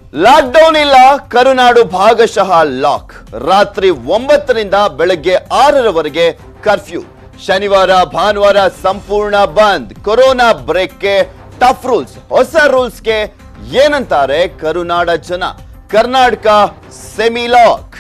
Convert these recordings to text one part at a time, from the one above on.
Lockdown ಇಲ್ಲ ಕರುನಾಡು ಭಾಗಶಃ lock ರಾತ್ರಿ ಒಂಬತ್ತರಿಂದ ಬೆಳಗ್ಗೆ ಆರರವರೆಗೆ ಕರ್ಫ್ಯೂ ಶನಿವಾರ ಭಾನುವಾರ ಸಂಪೂರ್ಣ ಬಂದ್ ಕೊರೋನಾ ಬ್ರೇಕ್ಗೆ ಟಫ್ ರೂಲ್ಸ್ ಹೊಸ ರೂಲ್ಸ್ಗೆ ಏನಂತಾರೆ ಕರುನಾಡ ಜನ ಕರ್ನಾಟಕ ಸೆಮಿ ಲಾಕ್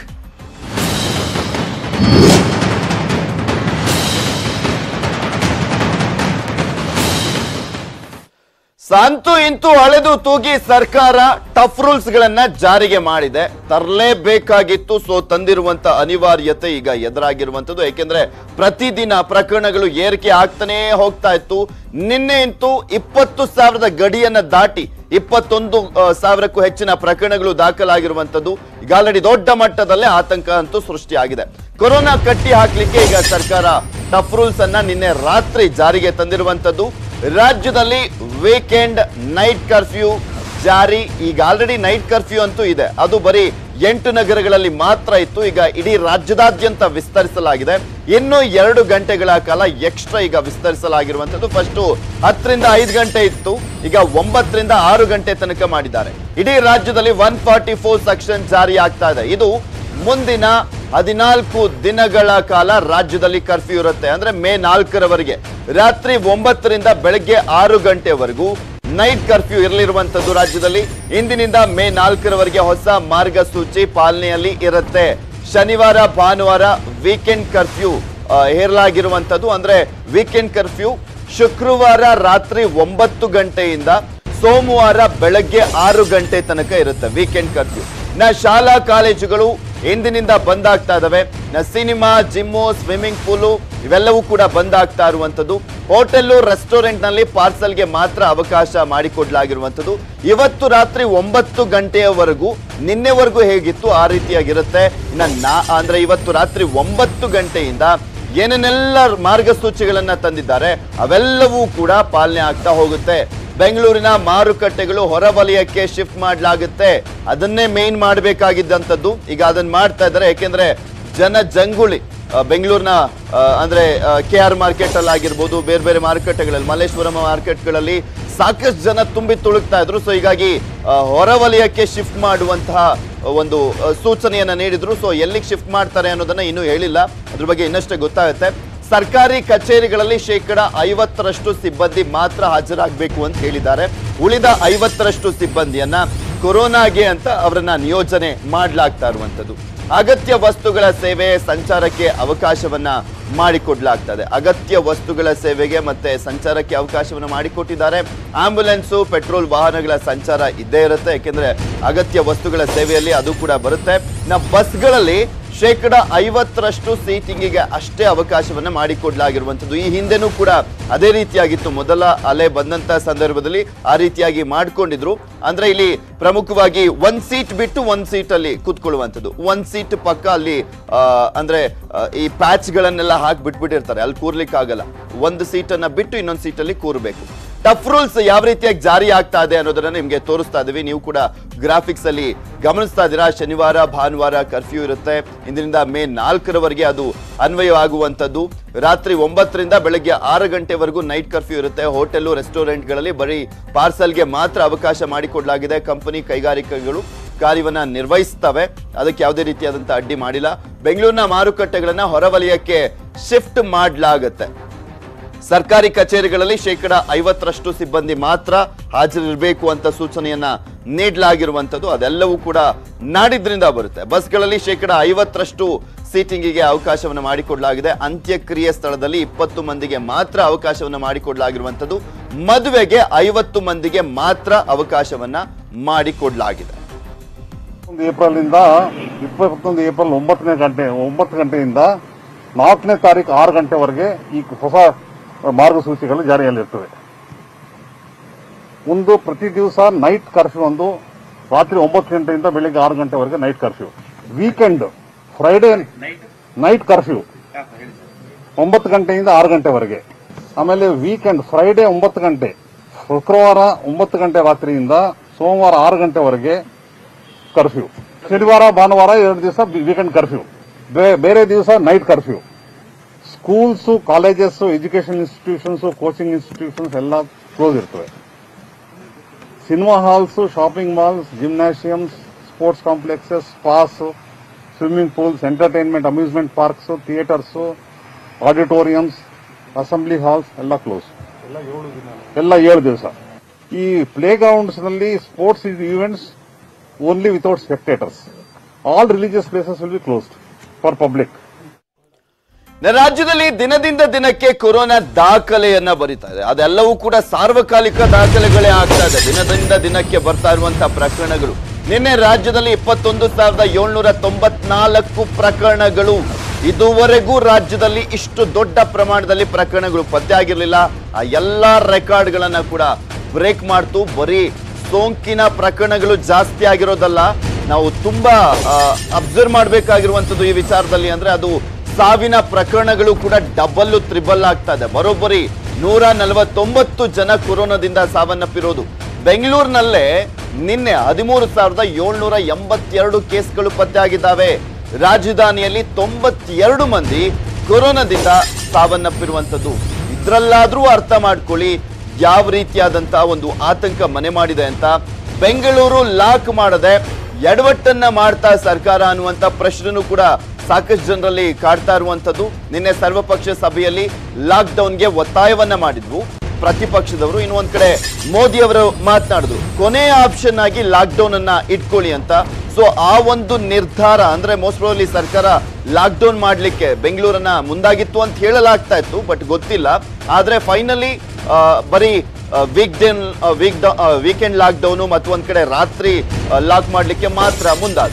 ಸಂತು ಇಂತು ಅಳೆದು ತೂಗಿ ಸರ್ಕಾರ ಟಫ್ ರೂಲ್ಸ್ ಗಳನ್ನ ಜಾರಿಗೆ ಮಾಡಿದೆ ತರಲೇಬೇಕಾಗಿತ್ತು ಸೊ ತಂದಿರುವಂತ ಅನಿವಾರ್ಯತೆ ಈಗ ಎದುರಾಗಿರುವಂತದ್ದು ಯಾಕೆಂದ್ರೆ ಪ್ರತಿದಿನ ಪ್ರಕರಣಗಳು ಏರಿಕೆ ಆಗ್ತಾನೇ ಹೋಗ್ತಾ ಇತ್ತು ನಿನ್ನೆ ಇಂತೂ ಇಪ್ಪತ್ತು ಸಾವಿರದ ಗಡಿಯನ್ನ ದಾಟಿ ಇಪ್ಪತ್ತೊಂದು ಆ, ಸಾವಿರಕ್ಕೂ ಹೆಚ್ಚಿನ ಪ್ರಕರಣಗಳು ದಾಖಲಾಗಿರುವಂತದ್ದು ಈಗ ಆಲ್ರೆಡಿ ದೊಡ್ಡ ಮಟ್ಟದಲ್ಲೇ ಆತಂಕ ಅಂತೂ ಸೃಷ್ಟಿಯಾಗಿದೆ ಕೊರೋನಾ ಕಟ್ಟಿ ಹಾಕ್ಲಿಕ್ಕೆ ಈಗ ಸರ್ಕಾರ ಟಫ್ ರೂಲ್ಸ್ ಅನ್ನ ನಿನ್ನೆ ರಾತ್ರಿ ಜಾರಿಗೆ ತಂದಿರುವಂತದ್ದು ರಾಜ್ಯದಲ್ಲಿ ವೀಕೆಂಡ್ ನೈಟ್ ಕರ್ಫ್ಯೂ ಜಾರಿ ಈಗ ಆಲ್ರೆಡಿ ನೈಟ್ ಕರ್ಫ್ಯೂ ಅಂತೂ ಇದೆ ಅದು ಬರೀ ಎಂಟು ನಗರಗಳಲ್ಲಿ ಮಾತ್ರ ಇತ್ತು ಈಗ ಇಡೀ ರಾಜ್ಯದಾದ್ಯಂತ ವಿಸ್ತರಿಸಲಾಗಿದೆ ಇನ್ನು ಎರಡು ಗಂಟೆಗಳ ಕಾಲ ಎಕ್ಸ್ಟ್ರಾ ಈಗ ವಿಸ್ತರಿಸಲಾಗಿರುವಂತದ್ದು ಫಸ್ಟ್ ಹತ್ತರಿಂದ ಐದು ಗಂಟೆ ಇತ್ತು ಈಗ ಒಂಬತ್ತರಿಂದ ಆರು ಗಂಟೆ ತನಕ ಮಾಡಿದ್ದಾರೆ ಇಡೀ ರಾಜ್ಯದಲ್ಲಿ ಒನ್ ಫಾರ್ಟಿ ಫೋರ್ ಸೆಕ್ಷನ್ ಜಾರಿ ಆಗ್ತಾ ಇದೆ ಇದು ಮುಂದಿನ ಹದಿನಾಲ್ಕು ದಿನಗಳ ಕಾಲ ರಾಜ್ಯದಲ್ಲಿ ಕರ್ಫ್ಯೂ ಇರುತ್ತೆ ಅಂದ್ರೆ ಮೇ ನಾಲ್ಕರವರೆಗೆ ರಾತ್ರಿ ಒಂಬತ್ತರಿಂದ ಬೆಳಗ್ಗೆ ಆರು ಗಂಟೆವರೆಗೂ ನೈಟ್ ಕರ್ಫ್ಯೂ ಇರಲಿರುವಂತದ್ದು ರಾಜ್ಯದಲ್ಲಿ ಇಂದಿನಿಂದ ಮೇ ನಾಲ್ಕರವರೆಗೆ ಹೊಸ ಮಾರ್ಗಸೂಚಿ ಪಾಲನೆಯಲ್ಲಿ ಇರುತ್ತೆ ಶನಿವಾರ ಭಾನುವಾರ ವೀಕೆಂಡ್ ಕರ್ಫ್ಯೂ ಆ, ಹೇರಲಾಗಿರುವಂತದ್ದು ಅಂದ್ರೆ ವೀಕೆಂಡ್ ಕರ್ಫ್ಯೂ ಶುಕ್ರವಾರ ರಾತ್ರಿ ಒಂಬತ್ತು ಗಂಟೆಯಿಂದ ಸೋಮವಾರ ಬೆಳಗ್ಗೆ ಆರು ಗಂಟೆ ತನಕ ಇರುತ್ತೆ ವೀಕೆಂಡ್ ಕರ್ಫ್ಯೂ ನ ಶಾಲಾ ಕಾಲೇಜುಗಳು ಇಂದಿನಿಂದ ಬಂದ್ ಆಗ್ತಾ ಇದಾವೆ ನ ಸಿನಿಮಾ ಜಿಮ್ಮು ಸ್ವಿಮ್ಮಿಂಗ್ ಪೂಲು ಇವೆಲ್ಲವೂ ಕೂಡ ಬಂದ್ ಆಗ್ತಾ ಇರುವಂತದ್ದು ಹೋಟೆಲ್ ರೆಸ್ಟೋರೆಂಟ್ ನಲ್ಲಿ ಪಾರ್ಸಲ್ಗೆ ಮಾತ್ರ ಅವಕಾಶ ಮಾಡಿಕೊಡ್ಲಾಗಿರುವಂತದ್ದು ಇವತ್ತು ರಾತ್ರಿ ಒಂಬತ್ತು ಗಂಟೆಯವರೆಗೂ ನಿನ್ನೆವರೆಗೂ ಹೇಗಿತ್ತು ಆ ರೀತಿಯಾಗಿರುತ್ತೆ ಇನ್ನ ನಾ ಅಂದ್ರೆ ಇವತ್ತು ರಾತ್ರಿ ಒಂಬತ್ತು ಗಂಟೆಯಿಂದ ಏನೇನೆಲ್ಲ ಮಾರ್ಗಸೂಚಿಗಳನ್ನ ತಂದಿದ್ದಾರೆ ಅವೆಲ್ಲವೂ ಕೂಡ ಪಾಲನೆ ಆಗ್ತಾ ಹೋಗುತ್ತೆ ಬೆಂಗಳೂರಿನ ಮಾರುಕಟ್ಟೆಗಳು ಹೊರವಲಯಕ್ಕೆ ಶಿಫ್ಟ್ ಮಾಡಲಾಗುತ್ತೆ ಅದನ್ನೇ ಮೇನ್ ಮಾಡಬೇಕಾಗಿದ್ದಂಥದ್ದು ಈಗ ಅದನ್ನ ಮಾಡ್ತಾ ಇದ್ದಾರೆ ಯಾಕೆಂದ್ರೆ ಜನ ಜಂಗುಳಿ ಆ, ಬೆಂಗಳೂರಿನ ಆ, ಅಂದ್ರೆ ಕೆ ಆರ್ ಮಾರ್ಕೆಟ್ ಅಲ್ಲಿ ಆಗಿರ್ಬೋದು ಬೇರೆ ಬೇರೆ ಮಾರುಕಟ್ಟೆಗಳಲ್ಲಿ ಮಲ್ಲೇಶ್ವರಂ ಮಾರ್ಕೆಟ್ಗಳಲ್ಲಿ ಸಾಕಷ್ಟು ಜನ ತುಂಬಿ ತುಳುಕ್ತಾ ಇದ್ರು ಸೊ ಹೀಗಾಗಿ ಆ, ಹೊರವಲಯಕ್ಕೆ ಶಿಫ್ಟ್ ಮಾಡುವಂತಹ ಒಂದು ಆ, ಸೂಚನೆಯನ್ನ ನೀಡಿದ್ರು ಸೊ ಎಲ್ಲಿಗೆ ಶಿಫ್ಟ್ ಮಾಡ್ತಾರೆ ಅನ್ನೋದನ್ನ ಇನ್ನೂ ಹೇಳಿಲ್ಲ ಅದ್ರ ಬಗ್ಗೆ ಇನ್ನಷ್ಟೇ ಗೊತ್ತಾಗುತ್ತೆ ಸರ್ಕಾರಿ ಕಚೇರಿಗಳಲ್ಲಿ ಶೇಕಡ ಐವತ್ತರಷ್ಟು ಸಿಬ್ಬಂದಿ ಮಾತ್ರ ಹಾಜರಾಗಬೇಕು ಅಂತ ಹೇಳಿದ್ದಾರೆ ಉಳಿದ ಐವತ್ತರಷ್ಟು ಸಿಬ್ಬಂದಿಯನ್ನ ಕೊರೋನಾಗೆ ಅಂತ ಅವರನ್ನ ನಿಯೋಜನೆ ಮಾಡಲಾಗ್ತಾ ಇರುವಂತದ್ದು ಅಗತ್ಯ ವಸ್ತುಗಳ ಸೇವೆ ಸಂಚಾರಕ್ಕೆ ಅವಕಾಶವನ್ನ ಮಾಡಿಕೊಡ್ಲಾಗ್ತದೆ ಅಗತ್ಯ ವಸ್ತುಗಳ ಸೇವೆಗೆ ಮತ್ತೆ ಸಂಚಾರಕ್ಕೆ ಅವಕಾಶವನ್ನ ಮಾಡಿಕೊಟ್ಟಿದ್ದಾರೆ ಆಂಬ್ಯುಲೆನ್ಸು ಪೆಟ್ರೋಲ್ ವಾಹನಗಳ ಸಂಚಾರ ಇದ್ದೇ ಇರುತ್ತೆ ಯಾಕೆಂದ್ರೆ ಅಗತ್ಯ ವಸ್ತುಗಳ ಸೇವೆಯಲ್ಲಿ ಅದು ಕೂಡ ಬರುತ್ತೆ ಇನ್ನ ಬಸ್ಗಳಲ್ಲಿ ಶೇಕಡ ಐವತ್ತರಷ್ಟು ಸೀಟಿಂಗಿಗೆ ಅಷ್ಟೇ ಅವಕಾಶವನ್ನ ಮಾಡಿಕೊಡ್ಲಾಗಿರುವಂಥದ್ದು ಈ ಹಿಂದೆನೂ ಕೂಡ ಅದೇ ರೀತಿಯಾಗಿತ್ತು ಮೊದಲ ಅಲೆ ಬಂದಂತ ಸಂದರ್ಭದಲ್ಲಿ ಆ ರೀತಿಯಾಗಿ ಮಾಡ್ಕೊಂಡಿದ್ರು ಅಂದ್ರೆ ಇಲ್ಲಿ ಪ್ರಮುಖವಾಗಿ ಒಂದ್ ಸೀಟ್ ಬಿಟ್ಟು ಒಂದ್ ಸೀಟ್ ಅಲ್ಲಿ ಕೂತ್ಕೊಳ್ಳುವಂಥದ್ದು ಒಂದ್ ಸೀಟ್ ಪಕ್ಕ ಅಲ್ಲಿ ಆ, ಅಂದ್ರೆ ಆ, ಈ ಪ್ಯಾಚ್ ಗಳನ್ನೆಲ್ಲ ಹಾಕಿ ಬಿಟ್ಬಿಟ್ಟಿರ್ತಾರೆ ಅಲ್ಲಿ ಕೂರ್ಲಿಕ್ಕೆ ಆಗಲ್ಲ ಒಂದು ಸೀಟನ್ನ ಬಿಟ್ಟು ಇನ್ನೊಂದು ಸೀಟಲ್ಲಿ ಕೂರಬೇಕು ಟಫ್ ರೂಲ್ಸ್ ಯಾವ ರೀತಿಯಾಗಿ ಜಾರಿ ಆಗ್ತಾ ಇದೆ ಅನ್ನೋದನ್ನ ನಿಮ್ಗೆ ತೋರಿಸ್ತಾ ಇದೀವಿ ನೀವು ಕೂಡ ಗ್ರಾಫಿಕ್ಸ್ ಅಲ್ಲಿ ಗಮನಿಸ್ತಾ ಇದ್ದೀರಾ ಶನಿವಾರ ಭಾನುವಾರ ಕರ್ಫ್ಯೂ ಇರುತ್ತೆ ಇಂದಿನಿಂದ ಮೇ ನಾಲ್ಕರವರೆಗೆ ಅದು ಅನ್ವಯವಾಗುವಂತದ್ದು ರಾತ್ರಿ ಒಂಬತ್ತರಿಂದ ಬೆಳಗ್ಗೆ ಆರು ಗಂಟೆವರೆಗೂ ನೈಟ್ ಕರ್ಫ್ಯೂ ಇರುತ್ತೆ ಹೋಟೆಲ್ ರೆಸ್ಟೋರೆಂಟ್ಗಳಲ್ಲಿ ಬರೀ ಪಾರ್ಸಲ್ಗೆ ಮಾತ್ರ ಅವಕಾಶ ಮಾಡಿಕೊಡ್ಲಾಗಿದೆ ಕಂಪನಿ ಕೈಗಾರಿಕೆಗಳು ಕಾರ್ಯವನ್ನ ನಿರ್ವಹಿಸ್ತವೆ ಅದಕ್ಕೆ ಯಾವುದೇ ರೀತಿಯಾದಂತಹ ಅಡ್ಡಿ ಮಾಡಿಲ್ಲ ಬೆಂಗಳೂರಿನ ಮಾರುಕಟ್ಟೆಗಳನ್ನ ಹೊರವಲಯಕ್ಕೆ ಶಿಫ್ಟ್ ಮಾಡಲಾಗುತ್ತೆ ಸರ್ಕಾರಿ ಕಚೇರಿಗಳಲ್ಲಿ ಶೇಕಡ ಐವತ್ತರಷ್ಟು ಸಿಬ್ಬಂದಿ ಮಾತ್ರ ಹಾಜರಿರಬೇಕು ಅಂತ ಸೂಚನೆಯನ್ನ ನೀಡಲಾಗಿರುವಂತದ್ದು ಅದೆಲ್ಲವೂ ಕೂಡ ನಾಡಿದ್ರಿಂದ ಬರುತ್ತೆ ಬಸ್ಗಳಲ್ಲಿ ಶೇಕಡ ಐವತ್ತರಷ್ಟು ಸೀಟಿಂಗಿಗೆ ಅವಕಾಶವನ್ನು ಮಾಡಿಕೊಡಲಾಗಿದೆ ಅಂತ್ಯಕ್ರಿಯೆ ಸ್ಥಳದಲ್ಲಿ ಇಪ್ಪತ್ತು ಮಂದಿಗೆ ಮಾತ್ರ ಅವಕಾಶವನ್ನು ಮಾಡಿಕೊಡಲಾಗಿರುವಂತದ್ದು ಮದುವೆಗೆ ಐವತ್ತು ಮಂದಿಗೆ ಮಾತ್ರ ಅವಕಾಶವನ್ನ ಮಾಡಿಕೊಡಲಾಗಿದೆ ಒಂದು ಏಪ್ರಿಲ್ ಇಂದ ಇಪ್ಪತ್ತೊಂದು ಏಪ್ರಿಲ್ ಒಂಬತ್ತನೇ ಗಂಟೆ ಒಂಬತ್ತು ಗಂಟೆಯಿಂದ ನಾಲ್ಕನೇ ತಾರೀಕು ಆರು ಗಂಟೆವರೆಗೆ ಈ ಹೊಸ ಮಾರ್ಗಸೂಚಿಗಳು ಜಾರಿಯಲ್ಲಿರ್ತವೆ ಒಂದು ಪ್ರತಿ ದಿವಸ ನೈಟ್ ಕರ್ಫ್ಯೂ ಒಂದು ರಾತ್ರಿ ಒಂಬತ್ತು ಗಂಟೆಯಿಂದ ಬೆಳಿಗ್ಗೆ ಆರು ಗಂಟೆವರೆಗೆ night curfew weekend Friday night curfew ಒಂಬತ್ತು ಗಂಟೆಯಿಂದ ಆರು ಗಂಟೆವರೆಗೆ ಆಮೇಲೆ ವೀಕೆಂಡ್ ಫ್ರೈಡೇ ಒಂಬತ್ತು ಗಂಟೆ ಶುಕ್ರವಾರ ಒಂಬತ್ತು ಗಂಟೆ ರಾತ್ರಿಯಿಂದ ಸೋಮವಾರ ಆರು ಗಂಟೆವರೆಗೆ ಕರ್ಫ್ಯೂ ಶನಿವಾರ ಭಾನುವಾರ ಎರಡು ದಿವಸ ವೀಕೆಂಡ್ ಕರ್ಫ್ಯೂ ಬೇರೆ ದಿವಸ night curfew schools colleges education institutions coaching institutions ಎಲ್ಲ ಕ್ಲೋಸ್ ಇರ್ತವೆ cinema halls shopping malls gymnasiums sports complexes spas swimming pools entertainment amusement parks theatres auditoriums assembly halls ಎಲ್ಲ ಕ್ಲೋಸ್ ಎಲ್ಲ ಏಳು ದಿವಸ ಈ ಪ್ಲೇ ಗ್ರೌಂಡ್ಸ್ ನಲ್ಲಿ sports events only without spectators all religious places will be closed for public ನ- ರಾಜ್ಯದಲ್ಲಿ ದಿನದಿಂದ ದಿನಕ್ಕೆ ಕೊರೋನಾ ದಾಖಲೆಯನ್ನ ಬರಿತಾ ಇದೆ ಅದೆಲ್ಲವೂ ಕೂಡ ಸಾರ್ವಕಾಲಿಕ ದಾಖಲೆಗಳೇ ಆಗ್ತಾ ಇದೆ ದಿನದಿಂದ ದಿನಕ್ಕೆ ಬರ್ತಾ ಇರುವಂತಹ ಪ್ರಕರಣಗಳು ನಿನ್ನೆ ರಾಜ್ಯದಲ್ಲಿ ಇಪ್ಪತ್ತೊಂದು ಸಾವಿರದ ಏಳ್ನೂರ ತೊಂಬತ್ನಾಲ್ಕು ಪ್ರಕರಣಗಳು ಇದುವರೆಗೂ ರಾಜ್ಯದಲ್ಲಿ ಇಷ್ಟು ದೊಡ್ಡ ಪ್ರಮಾಣದಲ್ಲಿ ಪ್ರಕರಣಗಳು ಪತ್ತೆ ಆಗಿರಲಿಲ್ಲ ಆ ಎಲ್ಲಾ ರೆಕಾರ್ಡ್ಗಳನ್ನ ಕೂಡ ಬ್ರೇಕ್ ಮಾಡ್ತು ಬರೀ ಸೋಂಕಿನ ಪ್ರಕರಣಗಳು ಜಾಸ್ತಿ ಆಗಿರೋದಲ್ಲ ನಾವು ತುಂಬಾ ಅಬ್ಸರ್ವ್ ಮಾಡಬೇಕಾಗಿರುವಂತದ್ದು ಈ ವಿಚಾರದಲ್ಲಿ ಅಂದ್ರೆ ಅದು ಸಾವಿನ ಪ್ರಕರಣಗಳು ಕೂಡ ಡಬಲ್ ತ್ರಿಬಲ್ ಆಗ್ತಾ ಇದೆ ಬರೋಬ್ಬರಿ ನೂರ ನಲವತ್ತೊಂಬತ್ತು ಜನ ಕೊರೋನಾದಿಂದ ಸಾವನ್ನಪ್ಪಿರೋದು ಬೆಂಗಳೂರಿನಲ್ಲೇ ನಿನ್ನೆ ಹದಿಮೂರು ಸಾವಿರದ ಏಳ್ನೂರ ಎಂಬತ್ತೆರಡು ಕೇಸ್ಗಳು ಪತ್ತೆ ಆಗಿದ್ದಾವೆ ರಾಜಧಾನಿಯಲ್ಲಿ ತೊಂಬತ್ತೆರಡು ಮಂದಿ ಕೊರೋನಾದಿಂದ ಸಾವನ್ನಪ್ಪಿರುವಂತದ್ದು ಇದ್ರಲ್ಲಾದ್ರೂ ಅರ್ಥ ಮಾಡ್ಕೊಳ್ಳಿ ಯಾವ ರೀತಿಯಾದಂತಹ ಒಂದು ಆತಂಕ ಮನೆ ಮಾಡಿದೆ ಅಂತ ಬೆಂಗಳೂರು ಲಾಕ್ ಮಾಡದೆ ಎಡವಟ್ಟನ್ನ ಮಾಡ್ತಾ ಸರ್ಕಾರ ಅನ್ನುವಂತ ಪ್ರಶ್ನೆನೂ ಕೂಡ ಸಾಕಷ್ಟು ಜನರಲ್ಲಿ ಕಾಡ್ತಾ ಇರುವಂತದ್ದು ನಿನ್ನೆ ಸರ್ವಪಕ್ಷ ಸಭೆಯಲ್ಲಿ ಲಾಕ್ ಡೌನ್ಗೆ ಒತ್ತಾಯವನ್ನ ಮಾಡಿದ್ವು ಪ್ರತಿಪಕ್ಷದವರು ಇನ್ನು ಒಂದ್ ಕಡೆ ಮೋದಿ ಅವರು ಮಾತನಾಡಿದ್ರು ಕೊನೆಯ ಆಪ್ಷನ್ ಆಗಿ ಲಾಕ್ ಡೌನ್ ಅನ್ನ ಇಟ್ಕೊಳ್ಳಿ ಅಂತ ಸೊ ಆ ಒಂದು ನಿರ್ಧಾರ ಅಂದ್ರೆ ಮೋಸ್ಟ್ ಪ್ರಾಬಲಿ ಸರ್ಕಾರ ಲಾಕ್ ಡೌನ್ ಮಾಡ್ಲಿಕ್ಕೆ ಬೆಂಗಳೂರನ್ನ ಮುಂದಾಗಿತ್ತು ಅಂತ ಹೇಳಲಾಗ್ತಾ ಇತ್ತು ಬಟ್ ಗೊತ್ತಿಲ್ಲ ಆದ್ರೆ ಫೈನಲಿ ಬರೀ ವೀಕ್ ಡೇನ್ ವೀಕ್ ವೀಕೆಂಡ್ ಲಾಕ್ ಡೌನು ಮತ್ತು ಒಂದ್ ಕಡೆ ರಾತ್ರಿ ಲಾಕ್ ಮಾಡ್ಲಿಕ್ಕೆ ಮಾತ್ರ ಮುಂದಾದ